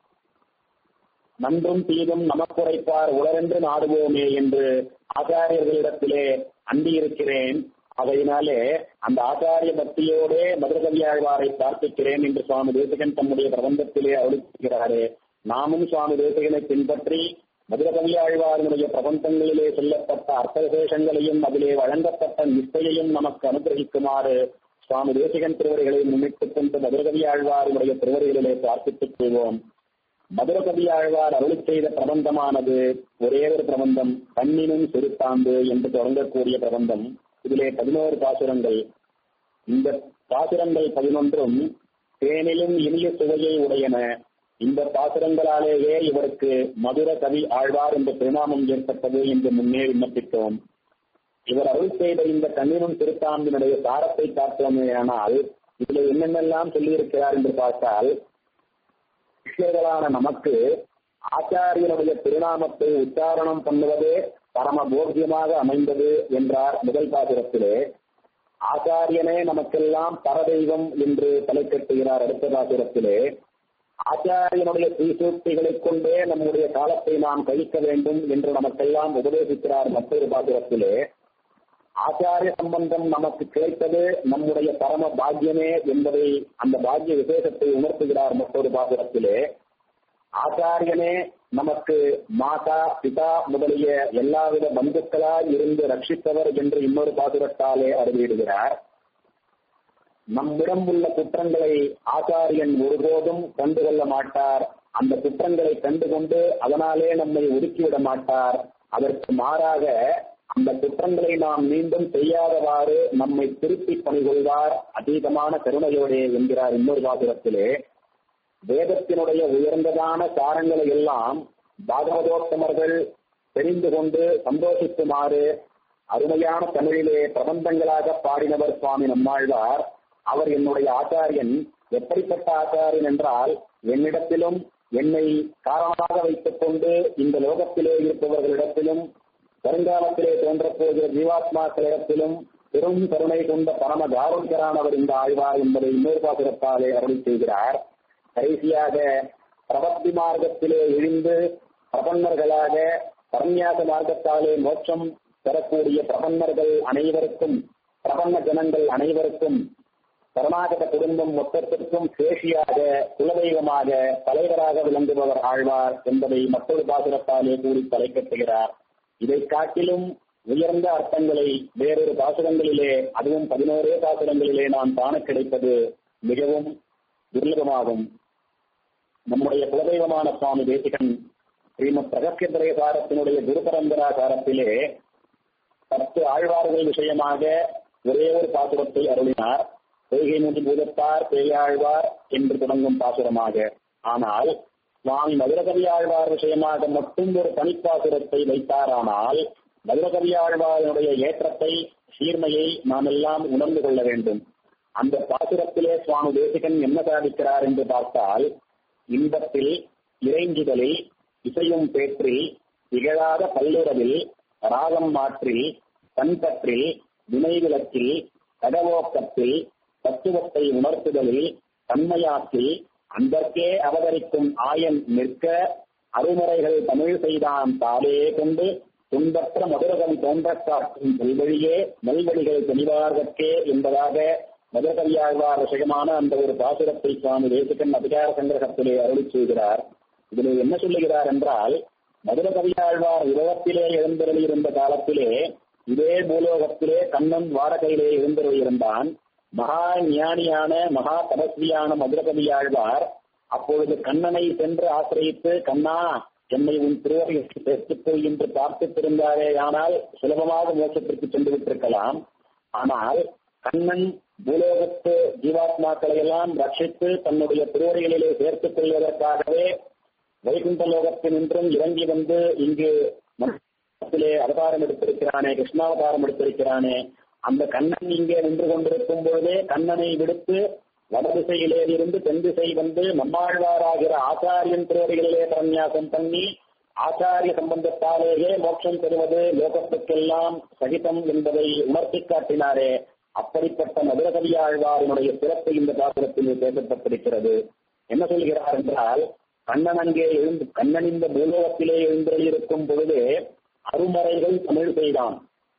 நன்றும் தீதும் நமக்குரைப்பார் உலரென்று நாடுவோமே என்று ஆச்சாரியர்களிடத்திலே அண்டியிருக்கிறேன் அதையினாலே அந்த ஆச்சாரிய பக்தியோடே மதுரகவியாழ்வாரை பிரார்த்திக்கிறேன் என்று சுவாமி தேசிகன் தம்முடைய பிரபந்தத்திலே அளிக்கிறாரே நாமும் சுவாமி தேசிகனை பின்பற்றி மதுரகவியாழ்வாருடைய பிரபந்தங்களிலே சொல்லப்பட்ட அர்த்த விசேஷங்களையும் அதிலே வழங்கப்பட்ட நிஷ்டையையும் நமக்கு அனுகிரகிக்குமாறு சுவாமி தேசிகன் திருவடிகளை முன்னிட்டுக் கொண்டு மதுரகவியாழ்வாருடைய திருவடிகளிலே பிரார்த்தித்துக் கொள்வோம் மதுரகவி ஆழ்வார் அருளி செய்த பிரபந்தமானது ஒரே ஒரு பிரபந்தம் கண்ணினும் சிறுத்தாம்பு என்று தொடங்கக்கூடிய பிரபந்தம் இதிலே பதினோரு பாசுரங்கள் இந்த பாசுரங்கள் பதினொன்றும் தேனிலும் இனிய சுவையை உடையன இந்த பாசுரங்களாலேயே இவருக்கு மதுர கவி ஆழ்வார் என்ற திருநாமம் ஏற்பட்டது என்று முன்னே விண்ணப்பித்தோம் இவர் அருள் செய்த இந்த கண்ணினும் திருத்தாம்பினுடைய சாரத்தை பார்த்தோமேயானால் இதில் என்னென்னலாம் சொல்லியிருக்கிறார் என்று பார்த்தால் சிஷ்யர்களான நமக்கு ஆச்சாரியனுடைய திருநாமத்தை உச்சாரணம் பண்ணுவதே பரம போக்கியமாக அமைந்தது என்றார் முதல் பாசுரத்திலே ஆச்சாரியனே நமக்கெல்லாம் பரதெய்வம் என்று தலை கட்டுகிறார் அடுத்த பாசுரத்திலே ஆச்சாரியனுடைய தீசூக்திகளைக் கொண்டே நம்முடைய காலத்தை நாம் கழிக்க வேண்டும் என்று நமக்கெல்லாம் உபதேசிக்கிறார் மற்றொரு பாசுரத்திலே ஆச்சாரிய சம்பந்தம் நமக்கு கிடைத்தது நம்முடைய பரம பாக்கியமே என்பதை அந்த பாக்கிய விசேஷத்தை உணர்த்துகிறார் மற்றொரு பாசுரத்திலே ஆச்சாரியனே நமக்கு மாதா பிதா முதலிய எல்லாவித பந்துக்களாய் இருந்து ரட்சித்தவர் என்று இன்னொரு பாசுரத்தாலே அறிவிடுகிறார் நம்மிடம் உள்ள குற்றங்களை ஆச்சாரியன் ஒருபோதும் கண்டுகொள்ள மாட்டார் அந்த குற்றங்களை கண்டுகொண்டு அதனாலே நம்மை ஒதுக்கிவிட மாட்டார் அதற்கு மாறாக அந்த குற்றங்களை நாம் மீண்டும் செய்யாதவாறு நம்மை திருப்பி பணிகொள்வார் அதீதமான கருணையோடே என்கிறார் இன்னொரு பாசுரத்திலே வேதத்தினுடைய உயர்ந்ததான சாரங்களை எல்லாம் பாகவதோத்தமர்கள் தெரிந்து கொண்டு சந்தோஷிக்குமாறு அருமையான தமிழிலே பிரபந்தங்களாக பாடினவர் சுவாமி நம்மாழ்வார் அவர் என்னுடைய ஆச்சாரியன் எப்படிப்பட்ட ஆச்சாரியன் என்றால் என்னிடத்திலும் என்னை காரணமாக வைத்துக் கொண்டு இந்த லோகத்திலே இருப்பவர்களிடத்திலும் வருங்காலத்திலே தோன்றப் போகிற ஜீவாத்மாக்களிடத்திலும் பெரும் கருணை கொண்ட பரம காரோக்கியரானவர் இந்த ஆழ்வார் என்பதை இன்னொரு பாசுரத்தாலே அருளி செய்கிறார் கடைசியாக பிரபத்தி மார்க்கத்திலே இழிந்து பிரபன்னர்களாக பரநியாச மார்க்கத்தாலே மோட்சம் பெறக்கூடிய பிரபன்னர்கள் அனைவருக்கும் பிரபன்ன ஜனங்கள் அனைவருக்கும் கருணாகத குடும்பம் மொத்தத்திற்கும் சேஷியாக குலதெய்வமாக தலைவராக விளங்குபவர் ஆழ்வார் என்பதை மற்றொரு பாசுரத்தாலே கூறி தலைக்கட்டுகிறார் இதை காட்டிலும் உயர்ந்த அர்த்தங்களை வேறொரு பாசுரங்களிலே அதுவும் பதினோரே பாசுரங்களிலே நாம் காண கிடைப்பது மிகவும் துர்லபமாகும் நம்முடைய குலதெய்வமான சுவாமி தேசிகன் ஸ்ரீமத் பிரகசிய சாரத்தினுடைய குரு பரம்பரா சாரத்திலே பத்து ஆழ்வார்கள் விஷயமாக ஒரே ஒரு பாசுரத்தை அருளினார் பொய்கை மூன்று பூதத்தார் பேயாழ்வார் என்று தொடங்கும் பாசுரமாக ஆனால் சுவாமி மதுரகவி ஆழ்வார் விஷயமாக மட்டும் ஒரு தனிப்பாசுரத்தை வைத்தாரானால் மதுரகவி ஆழ்வாருடைய ஏற்றத்தை சீர்மையை நாம் எல்லாம் உணர்ந்து கொள்ள வேண்டும் அந்த பாசுரத்திலே சுவாமி தேசிகன் என்ன சாதிக்கிறார் என்று பார்த்தால் இன்பத்தில் இறைஞ்சுதலில் இசையும் பேற்றில் திகழாத பல்லுறவில் ராகம் மாற்றில் கண்பற்றில் வினைவிலக்கில் கடவோக்கத்தில் தத்துவத்தை உணர்த்துதலில் தன்மையாக்கில் அந்தற்கே அவதரிக்கும் ஆயன் நிற்க அருமுறைகள் தமிழ் செய்தான் தாலே கொண்டு துன்பற்ற மதுரகம் தோன்றக் காட்டும் நல்வழியே நல்வழிகள் தெளிவார்கற்கே என்பதாக மதுரகவியாழ்வார் விஷயமான அந்த ஒரு பாசுரத்தை சுவாமி தேசிகன் அதிகார சங்கிரகத்திலே அருளி செய்கிறார் இதில் என்ன சொல்லுகிறார் என்றால் மதுர கவியாழ்வார் உலகத்திலே எழுந்தருளியிருந்த காலத்திலே இதே பூலோகத்திலே கண்ணன் வாடகையிலே எழுந்தருளியிருந்தான் மகா ஞானியான மகா தபஸ்வியான மதுர கவியாழ்வார் அப்பொழுது கண்ணனை சென்று ஆசிரியத்து கண்ணா என்னை உன் திருவரைக்கு சேர்த்துக்கொள் என்று பார்த்துத்திருந்தாரே ஆனால் சுலபமாக மோசத்திற்கு சென்று விட்டிருக்கலாம் ஆனால் கண்ணன் பூலோகத்து ஜீவாத்மாக்களை எல்லாம் ரட்சித்து தன்னுடைய திருவரைகளிலே சேர்த்துக் கொள்வதற்காகவே வைகுண்ட லோகத்தினின்றும் இறங்கி வந்து இங்கு மனத்திலே அவதாரம் எடுத்திருக்கிறானே கிருஷ்ணாவதாரம் எடுத்திருக்கிறானே அந்த கண்ணன் இங்கே நின்று கொண்டிருக்கும் பொழுதே கண்ணனை விடுத்து வடதிசையிலே இருந்து தென் திசை வந்து நம்மாழ்வாராகிற ஆச்சாரியன் திருவடிகளிலே பிரன்யாசம் பண்ணி ஆச்சாரிய சம்பந்தத்தாலேயே மோட்சம் பெறுவது லோகத்துக்கெல்லாம் சகிதம் என்பதை உணர்த்தி காட்டினாரே அப்படிப்பட்ட மதுரகவி ஆழ்வாரினுடைய சிறப்பு இந்த பாசுரத்தில் பேசப்பட்டிருக்கிறது என்ன சொல்கிறார் என்றால் கண்ணன் அங்கே எழுந்து கண்ணன் இந்த பூலோகத்திலே எழுந்திருக்கும் பொழுது அருமறைகள் தமிழ் செய்தான்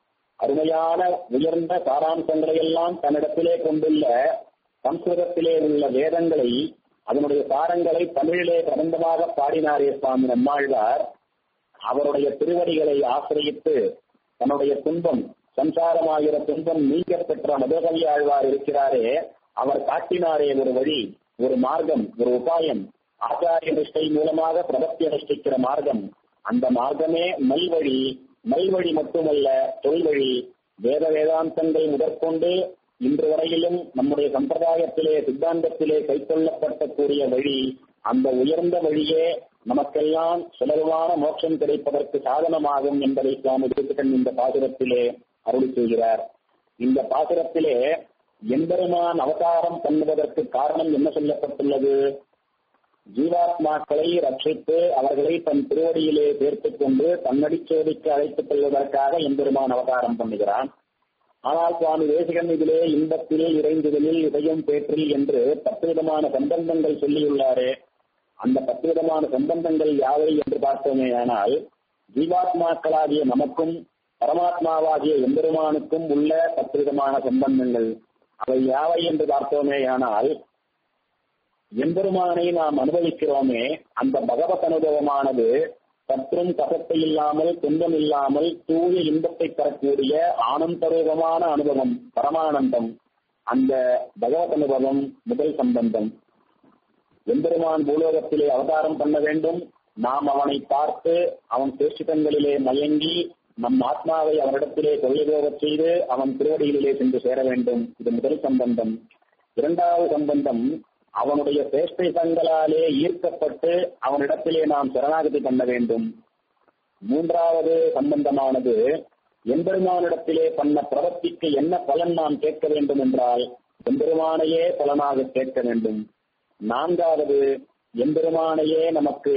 அருமையான உயர்ந்த சாராம்சங்களை எல்லாம் தன்னிடத்திலே கொண்டுள்ள சம்ஸ்கிருதத்திலே உள்ள வேதங்களை அதனுடைய சாரங்களை தமிழிலே பிரபந்தமாக பாடினாரே சுவாமி நம்மாழ்வார் அவருடைய திருவடிகளை ஆசிரியத்து தன்னுடைய துன்பம் சம்சாரமாகிற துன்பம் நீங்க பெற்ற மதுரகவி ஆழ்வார் இருக்கிறாரே அவர் காட்டினாரே ஒரு வழி ஒரு மார்க்கம் ஒரு உபாயம் ஆச்சாரிய நிஷ்டை மூலமாக பிரபத்தி அனுஷ்டிக்கிற மார்க்கம் அந்த மார்க்கமே நல்வழி நல்வழி மட்டுமல்ல தொல்வழி வேத வேதாந்தங்கள் முதற்கொண்டு இன்று வரையிலும் நம்முடைய சம்பிரதாயத்திலே சித்தாந்தத்திலே கைக்கொள்ளப்பட்ட கூடிய வழி அந்த உயர்ந்த வழியே நமக்கெல்லாம் சுலபமான மோட்சம் கிடைப்பதற்கு சாதனமாகும் என்பதை சுவாமி தேசிகன் இந்த பாசுரத்திலே அருள் செய்கிறார் இந்த பாசுரத்திலே எம்பெருமான் அவதாரம் பண்ணுவதற்கு காரணம் என்ன சொல்லப்பட்டுள்ளது ஜீவாத்மாக்களை ரட்சித்து அவர்களை தன் திருவடியிலே சேர்த்துக் கொண்டு தன்னடிச்சோதிக்கு அழைத்துக் கொள்வதற்காக எம்பெருமான் அவதாரம் பண்ணுகிறான் ஆனால் சுவாமி தேசிகன் இதிலே இன்பத்தில் இறைந்துதலில் இதயம் பேற்றில் என்று பத்து விதமான சம்பந்தங்கள் சொல்லியுள்ளாரே அந்த பத்து விதமான சம்பந்தங்கள் யாவை என்று பார்த்தோமே ஆனால் ஜீவாத்மாக்களாகிய நமக்கும் பரமாத்மாவாகிய எம்பெருமானுக்கும் உள்ள பத்து விதமான சம்பந்தங்கள் அவை யாவை என்று பார்த்தோமே ஆனால் எம்பெருமானை நாம் அனுபவிக்கிறோமே அந்த பகவத் அனுபவமானது சற்றும் கசத்தை இல்லாமல் துன்பம் இல்லாமல் தூய இன்பத்தை தரக்கூடிய ஆனந்தரூபமான அனுபவம் பரமானந்தம் அந்த பகவத் அனுபவம் முதல் சம்பந்தம் எம்பெருமான் பூலோகத்திலே அவதாரம் பண்ண வேண்டும் நாம் அவனை பார்த்து அவன் சேஷ்டிதங்களிலே மயங்கி நம் ஆத்மாவை அவனிடத்திலே கொள்ளைபோகச் செய்து அவன் திருவடிகளிலே சென்று சேர வேண்டும் இது முதல் சம்பந்தம் இரண்டாவது சம்பந்தம் அவனுடைய சேஷ்டிதங்களாலே ஈர்க்கப்பட்டு அவனிடத்திலே நாம் சரணாகதி பண்ண வேண்டும் மூன்றாவது சம்பந்தமானது எம்பெருமானிடத்திலே பண்ண பிரவர்த்திக்கு என்ன பலன் நாம் கேட்க வேண்டும் என்றால் எம்பெருமானையே பலனாக கேட்க வேண்டும் நான்காவது எம்பெருமானையே நமக்கு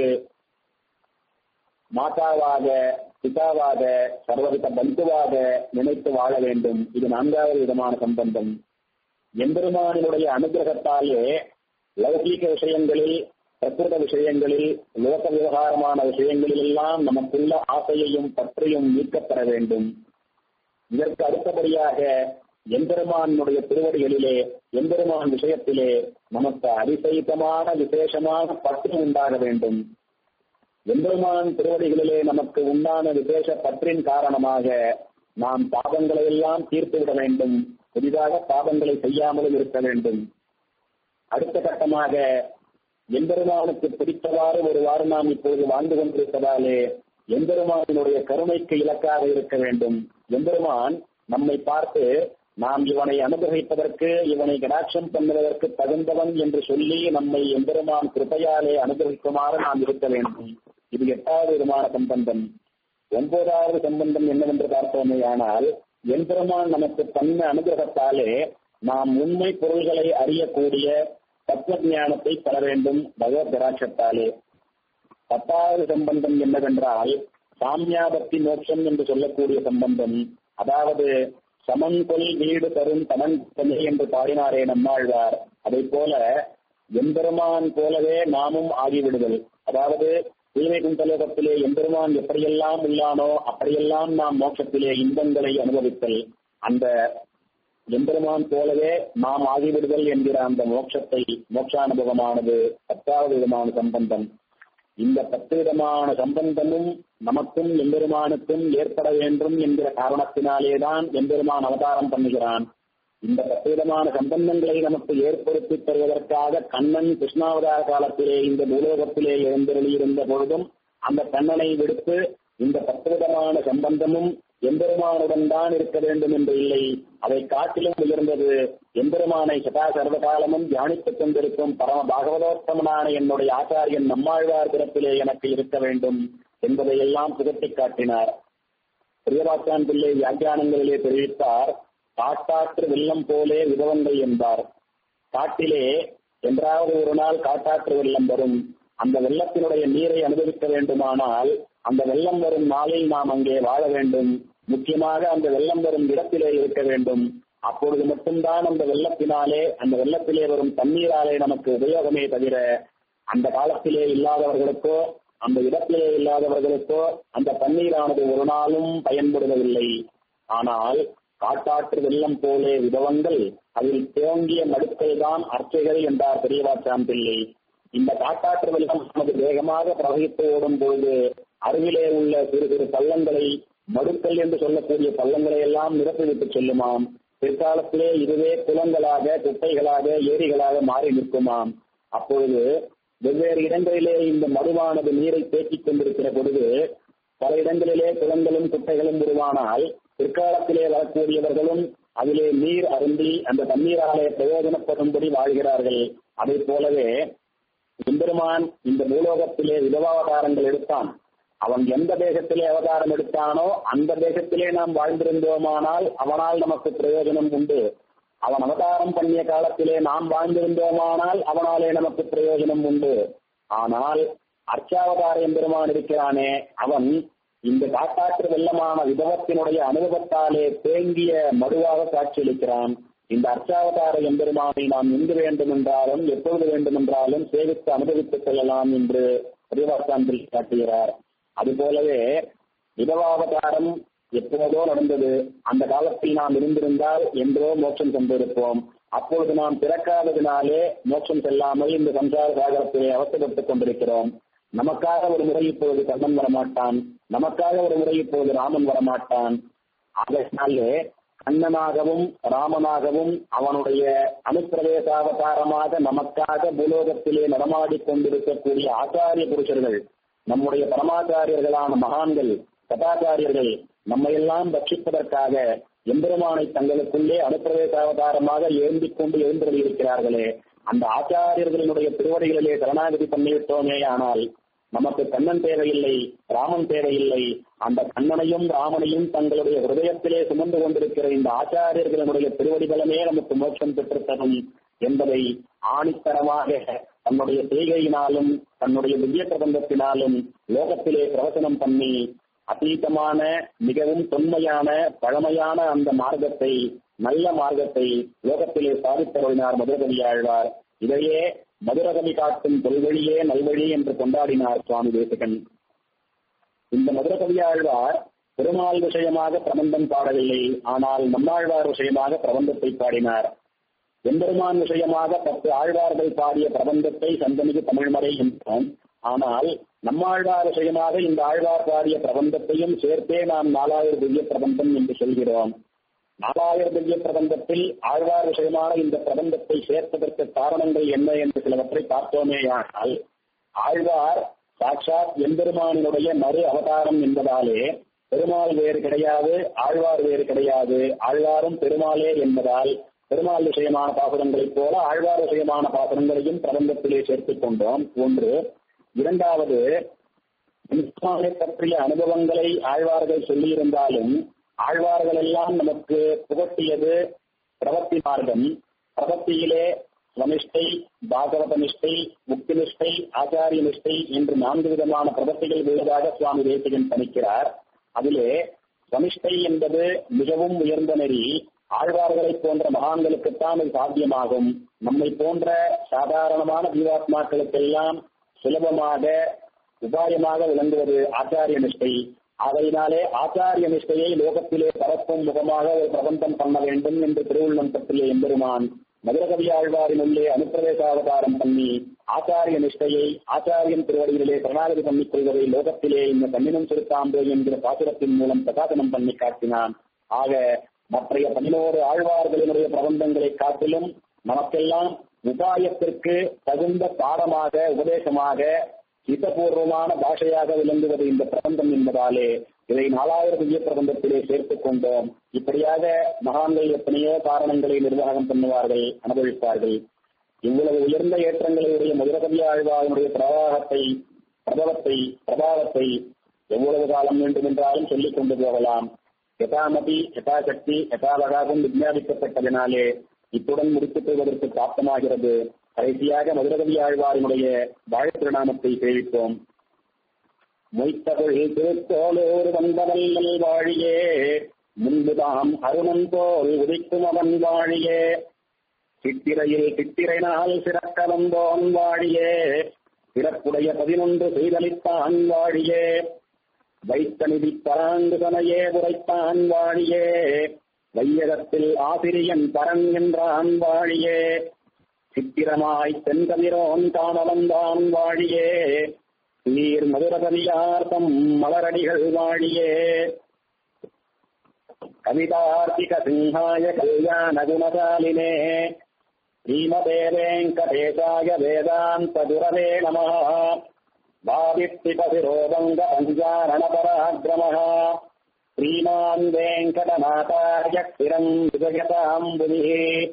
மாதாவாக பிதாவாக சர்வவித பந்துவாக நினைத்து வாழ வேண்டும் இது நான்காவது விதமான சம்பந்தம் எம்பெருமானினுடைய அனுகிரகத்தாலே லௌகீக விஷயங்களில் பிரகிருத விஷயங்களில் லோக விவகாரமான விஷயங்களில் எல்லாம் நமக்குள்ள ஆசையையும் பற்றையும் நீக்கப்பெற வேண்டும் இதற்கு அடுத்தபடியாக எம்பெருமானுடைய திருவடிகளிலே எம்பெருமான் விஷயத்திலே நமக்கு அதிசயித்தமான விசேஷமான பற்று உண்டாக வேண்டும் எம்பெருமான் திருவடிகளிலே நமக்கு உண்டான விசேஷ பற்றின் காரணமாக நாம் பாவங்களை எல்லாம் தீர்த்து விட வேண்டும் புதிதாக பாவங்களை செய்யாமலும் இருக்க வேண்டும் அடுத்த கட்டமாக எம்பெருமானுக்கு பிடித்தவாறு ஒருவாறு நாம் இப்போது வாழ்ந்து கொண்டிருப்பதாலே எம்பெருமானினுடைய கருணைக்கு இலக்காக இருக்க வேண்டும் எம்பெருமான் நம்மை பார்த்து நாம் இவனை அனுகிரகிப்பதற்கு இவனை கடாட்சம் பண்ணுவதற்கு தகுந்தவன் என்று சொல்லி நம்மை எம்பெருமான் கிருப்பையாலே அனுகிரகிக்குமாறு நாம் இருக்க வேண்டும் இது எட்டாவது விதமான சம்பந்தம் ஒன்பதாவது சம்பந்தம் என்னவென்று பார்த்தோமே ஆனால் எம்பெருமான் நமக்கு தன்ன அனுகிரகத்தாலே நாம் உண்மை பொருள்களை அறியக்கூடிய தத்துவ ஞானத்தை பெற வேண்டும் பகவத் கடாட்சத்தாலே பத்தாவது சம்பந்தம் என்னவென்றால் சாமியாபக்தி மோட்சம் என்று சொல்லக்கூடிய சம்பந்தம் அதாவது சமன்கொல் வீடு தரும் தமன் என்று பாடினாரே நம்மாழ்வார் அதை போல எம்பெருமான் போலவே நாமும் ஆகிவிடுதல் அதாவது தீமை குந்தலோகத்திலே எம்பெருமான் எப்படியெல்லாம் உள்ளானோ அப்படியெல்லாம் நாம் மோட்சத்திலே இன்பங்களை அனுபவித்தல் அந்த எம்பெருமான் போலவே நாம் ஆகிவிடுதல் என்கிற அந்த மோட்சத்தை மோட்சானுபவமானது பத்தாவது விதமான சம்பந்தம் இந்த பத்து விதமான சம்பந்தமும் நமக்கும் எம்பெருமானுக்கும் ஏற்பட வேண்டும் என்கிற காரணத்தினாலேதான் எம்பெருமான் அவதாரம் பண்ணுகிறான் இந்த பத்து விதமான சம்பந்தங்களை நமக்கு ஏற்படுத்தி தருவதற்காக கண்ணன் கிருஷ்ணாவதார காலத்திலே இந்த பூலோகத்திலே எழுந்தருளியிருந்த பொழுதும் அந்த கண்ணனை விடுத்து இந்த பத்து விதமான சம்பந்தமும் எம்பெருமானுடன் தான் இருக்க வேண்டும் என்று இல்லை அதை காட்டிலும் உயர்ந்தது எம்பெருமானை சதா சர்வகாலமும் தியானித்துக் கொண்டிருக்கும் பரம பாகவதோத்தமனான என்னுடைய ஆச்சாரியன் நம்மாழ்வார் பிறப்பிலே எனக்கு இருக்க வேண்டும் என்பதை எல்லாம் புகட்டிக் காட்டினார் பிரியவாச்சான் பிள்ளை வியாக்கியானங்களிலே தெரிவித்தார் காட்டாற்று வெள்ளம் போலே விதவங்கள் என்பார் காட்டிலே என்றாவது ஒரு நாள் காட்டாற்று வெள்ளம் வரும் அந்த வெள்ளத்தினுடைய நீரை அனுபவிக்க வேண்டுமானால் அந்த வெள்ளம் வரும் நாளில் நாம் அங்கே வாழ வேண்டும் முக்கியமாக அந்த வெள்ளம் வரும் இடத்திலே இருக்க வேண்டும் அப்பொழுது மட்டும்தான் அந்த வெள்ளத்தினாலே அந்த வெள்ளத்திலே வரும் தண்ணீராலே நமக்கு உபயோகமே தவிர அந்த காலத்திலே இல்லாதவர்களுக்கோ அந்த இடத்திலே இல்லாதவர்களுக்கோ அந்த தண்ணீரானது ஒரு நாளும் பயன்படுவதில்லை ஆனால் காட்டாற்று வெள்ளம் போலே விதவங்கள் அதில் தேங்கிய மடுக்கள் தான் அர்ச்சைகள் என்றார் பெரியவாச்சான் பிள்ளை இந்த காட்டாற்று வெள்ளம் நமது வேகமாக பிரவகித்து ஓடும் பொழுது அருகிலே உள்ள சிறு சிறு பள்ளங்களை மடுக்கள் என்று சொல்லக்கூடிய பள்ளங்களை எல்லாம் நிரப்பிவிட்டு செல்லுமாம் பிற்காலத்திலே இதுவே குளங்களாக குட்டைகளாக ஏரிகளாக மாறி நிற்குமாம் அப்பொழுது வெவ்வேறு இடங்களிலே இந்த மடுவானது நீரை தேக்கிக் கொண்டிருக்கிற பொழுது பல இடங்களிலே குளங்களும் குட்டைகளும் உருவானால் பிற்காலத்திலே வரக்கூடியவர்களும் அதிலே நீர் அருந்தி அந்த தண்ணீராலே பிரயோஜனப்படும்படி வாழ்கிறார்கள் அதை போலவே எம்பெருமான் இந்த பூலோகத்திலே விதவாவதாரங்கள் எடுத்தான் அவன் எந்த தேசத்திலே அவதாரம் எடுத்தானோ அந்த தேசத்திலே நாம் வாழ்ந்திருந்தோமானால் அவனால் நமக்கு பிரயோஜனம் உண்டு அவன் அவதாரம் பண்ணிய காலத்திலே நாம் வாழ்ந்திருந்தோமானால் அவனாலே நமக்கு பிரயோஜனம் உண்டு ஆனால் அர்ச்சாவதார எம்பெருமான் இருக்கிறானே அவன் இந்த காட்டாற்று வெள்ளமான விதவத்தினுடைய அனுபவத்தாலே தேங்கிய மடுவாக காட்சியளிக்கிறான் இந்த அர்ச்சாவதார எம்பெருமானை நாம் எங்கு வேண்டும் என்றாலும் எப்பொழுது வேண்டும் என்றாலும் சேவித்து அனுபவித்துக் கொள்ளலாம் என்று அறிவாசாந்தில் காட்டுகிறார் அதுபோலவே விதவாவதாரம் எப்போதோ நடந்தது அந்த காலத்தில் நாம் இருந்திருந்தால் என்றோ மோட்சம் சென்றிருப்போம் அப்பொழுது நாம் பிறக்காததினாலே மோட்சம் செல்லாமல் இந்த சம்சார சாகரத்திலே அவசரப்பட்டுக் கொண்டிருக்கிறோம் நமக்காக ஒரு முறை இப்பொழுது கண்ணன் வரமாட்டான் நமக்காக ஒரு முறை இப்போது ராமன் வரமாட்டான் அதனாலே கண்ணனாகவும் ராமனாகவும் அவனுடைய அனுப்பிரவேசாவதாரமாக நமக்காக பூலோகத்திலே நடமாடிக் கொண்டிருக்கக்கூடிய ஆச்சாரிய புருஷர்கள் நம்முடைய பரமாச்சாரியர்களான மகான்கள் கதாச்சாரியர்கள் நம்மையெல்லாம் ரட்சிப்பதற்காக எம்பெருமானை தங்களுக்குள்ளே அனுப்பிரவேசாவதாரமாக ஏந்திக் கொண்டு எழுந்திருக்கிறார்களே அந்த ஆச்சாரியர்களினுடைய திருவடிகளிலே சரணாகதி பண்ணிவிட்டோமே ஆனால் நமக்கு கண்ணன் தேவையில்லை ராமன் தேவையில்லை அந்த கண்ணனையும் ராமனையும் தங்களுடைய ஹிருதயத்திலே சுமந்து கொண்டிருக்கிற இந்த ஆச்சாரியர்களுடைய திருவடிகளமே நமக்கு மோட்சம் பெற்றுத்தரும் என்பதை ஆணித்தரமாக தன்னுடைய செய்கையினாலும் தன்னுடைய திவ்ய பிரபந்தத்தினாலும் லோகத்திலே பிரவசனம் பண்ணி அதீதமான மிகவும் தொன்மையான பழமையான அந்த மார்க்கத்தை நல்ல மார்க்கத்தை லோகத்திலே சாதித்தருளினார் மதுரகவி ஆழ்வார் இதையே மதுரகவி காட்டும் தொல்வழியே நல்வழி என்று கொண்டாடினார் சுவாமி தேசிகன் இந்த மதுரகவி ஆழ்வார் பெருமாள் விஷயமாக பிரபந்தம் பாடவில்லை ஆனால் நம்மாழ்வார் விஷயமாக பிரபந்தத்தை பாடினார் எம்பெருமான் விஷயமாக பத்து ஆழ்வார்கள் பாடிய பிரபந்தத்தை சந்தமிகு தமிழ்மறை என்றோம் ஆனால் நம்மாழ்வார் விஷயமாக இந்த ஆழ்வார் பாடிய பிரபந்தத்தையும் சேர்த்தே நாம் நாலாயிரம் திவ்ய பிரபந்தம் என்று சொல்கிறோம் நாலாயிரம் திவ்ய பிரபந்தத்தில் ஆழ்வார் விஷயமான இந்த பிரபந்தத்தை சேர்ப்பதற்கு காரணங்கள் என்ன என்று சிலவற்றை பார்த்தோமேயானால் ஆழ்வார் சாட்சாத் எம்பெருமானினுடைய மறு அவதாரம் என்பதாலே பெருமாள் வேறு கிடையாது ஆழ்வார் வேறு கிடையாது ஆழ்வாரும் பெருமாளே என்பதால் பெருமாள் விஷயமான பாசுரங்களைப் போல ஆழ்வார் விஷயமான பாசுரங்களையும் பிரபந்தத்திலே சேர்த்துக் கொண்டோம் ஒன்று இரண்டாவது பெருமாளை பற்றிய அனுபவங்களை ஆழ்வார்கள் சொல்லியிருந்தாலும் ஆழ்வார்கள் எல்லாம் நமக்கு புகட்டியது பிரவத்தி மார்க்கம் பிரவத்தியிலே ஸ்வனிஷ்டை பாகவத நிஷ்டை முக்தி நிஷ்டை ஆச்சாரிய நிஷ்டை என்று நான்கு விதமான பிரவத்திகள் உள்ளதாக சுவாமி தேசிகன் பணிக்கிறார் அதிலே ஸ்வனிஷ்டை என்பது மிகவும் உயர்ந்த நெறி ஆழ்வார்களைப் போன்ற மகான்களுக்குத்தான் இது சாத்தியமாகும் நம்மை போன்ற சாதாரணமான ஜீவாத்மாக்களுக்கெல்லாம் சுலபமாக உபாயமாக விளங்குவது ஆச்சாரிய நிஷ்டை அதையினாலே ஆச்சாரிய நிஷ்டையை லோகத்திலே பரப்பும் முகமாக ஒரு பிரபந்தம் பண்ண வேண்டும் என்று திருவுள்ளம் பற்றிய எம்பெருமான் மதுரகவி ஆழ்வாரின் உள்ளே அனுப்பிரவேசாவதாரம் பண்ணி ஆச்சாரிய நிஷ்டையை ஆச்சாரியன் திருவடிகளிலே சரணாகதி பண்ணிக் கொள்வதை லோகத்திலே இந்த கண்ணினம் செலுத்தாம்போ என்கிற பாசுரத்தின் மூலம் பிரகாசனம் பண்ணி காட்டினான் ஆக மற்றைய பதினோரு ஆழ்வார்களினுடைய பிரபந்தங்களை காட்டிலும் நமக்கெல்லாம் உபாயத்திற்கு தகுந்த பாடமாக உபதேசமாக ஹிதபூர்வமான பாஷையாக விளங்குவது இந்த பிரபந்தம் என்பதாலே இதை நாலாயிரம் திவ்ய பிரபந்தத்திலே சேர்த்துக் கொண்டோம் இப்படியாக மகான்கள் எத்தனையோ காரணங்களை நிர்வாகம் பண்ணுவார்கள் அனுபவிப்பார்கள் இவ்வளவு உயர்ந்த ஏற்றங்களுடைய மதுரகவி ஆழ்வாருடைய பிரவாகத்தை பிரபவத்தை பிரபாவத்தை எவ்வளவு காலம் வேண்டும் என்றாலும் சொல்லிக் கொண்டு போகலாம் யதாமதி யதாசக்தி யதாவகாகம் விஞ்ஞாபிக்கப்பட்டதினாலே இத்துடன் முடித்துக் கொள்வதற்கு பிராப்தமாகிறது கடைசியாக மதுரகவி ஆழ்வாரினுடைய வாழ்த்திருநாமத்தை சேவிப்போம் மொய்த்தவள் திருத்தோலூர் வந்தவல்லல் வாழியே முன்புதாம் அருணன் போல் உதிக்கும் அவன் வாழியே சித்திரையில் சித்திரை நாள் சிறக்க வந்தோன் வாழியே சிறப்புடைய பதினொன்று செய்தளித்தான் வாழியே வைத்த நிதி பராங்குதனையே உரைத்தான் வாழியே வையகத்தில் ஆசிரியன் பரன் என்றான் வாழியே சித்திரமாய் தென்கதிரோன் காணவந்தான் வாழியே நீர் மதுரகவியார்த்தம் மலரடிகள் வாழியே கவிதார்த்திக சிங்காய கல்யாண குணசாலினே ஸ்ரீமதே வெங்கடேசாய வேதாந்த குரவே நம பாவித்திபதிரோதங்க பஞ்சாரண பராக்கிரம श्रीमान् वेङ्कटनाथार्य स्थिरम् विजयताम्बुधिः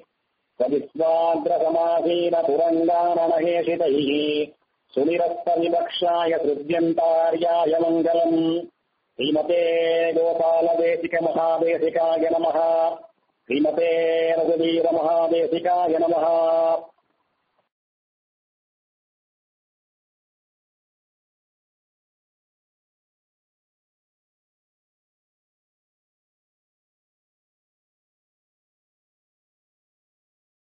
सविस्वाग्रसमासीनपुरङ्गानमहेषितैः सुनिरस्तविवक्षाय हृद्यन्तार्याय मङ्गलम् श्रीमते गोपालदेशिकमहादेशिकाय नमः श्रीमते रघुवीरमहादेशिकाय नमः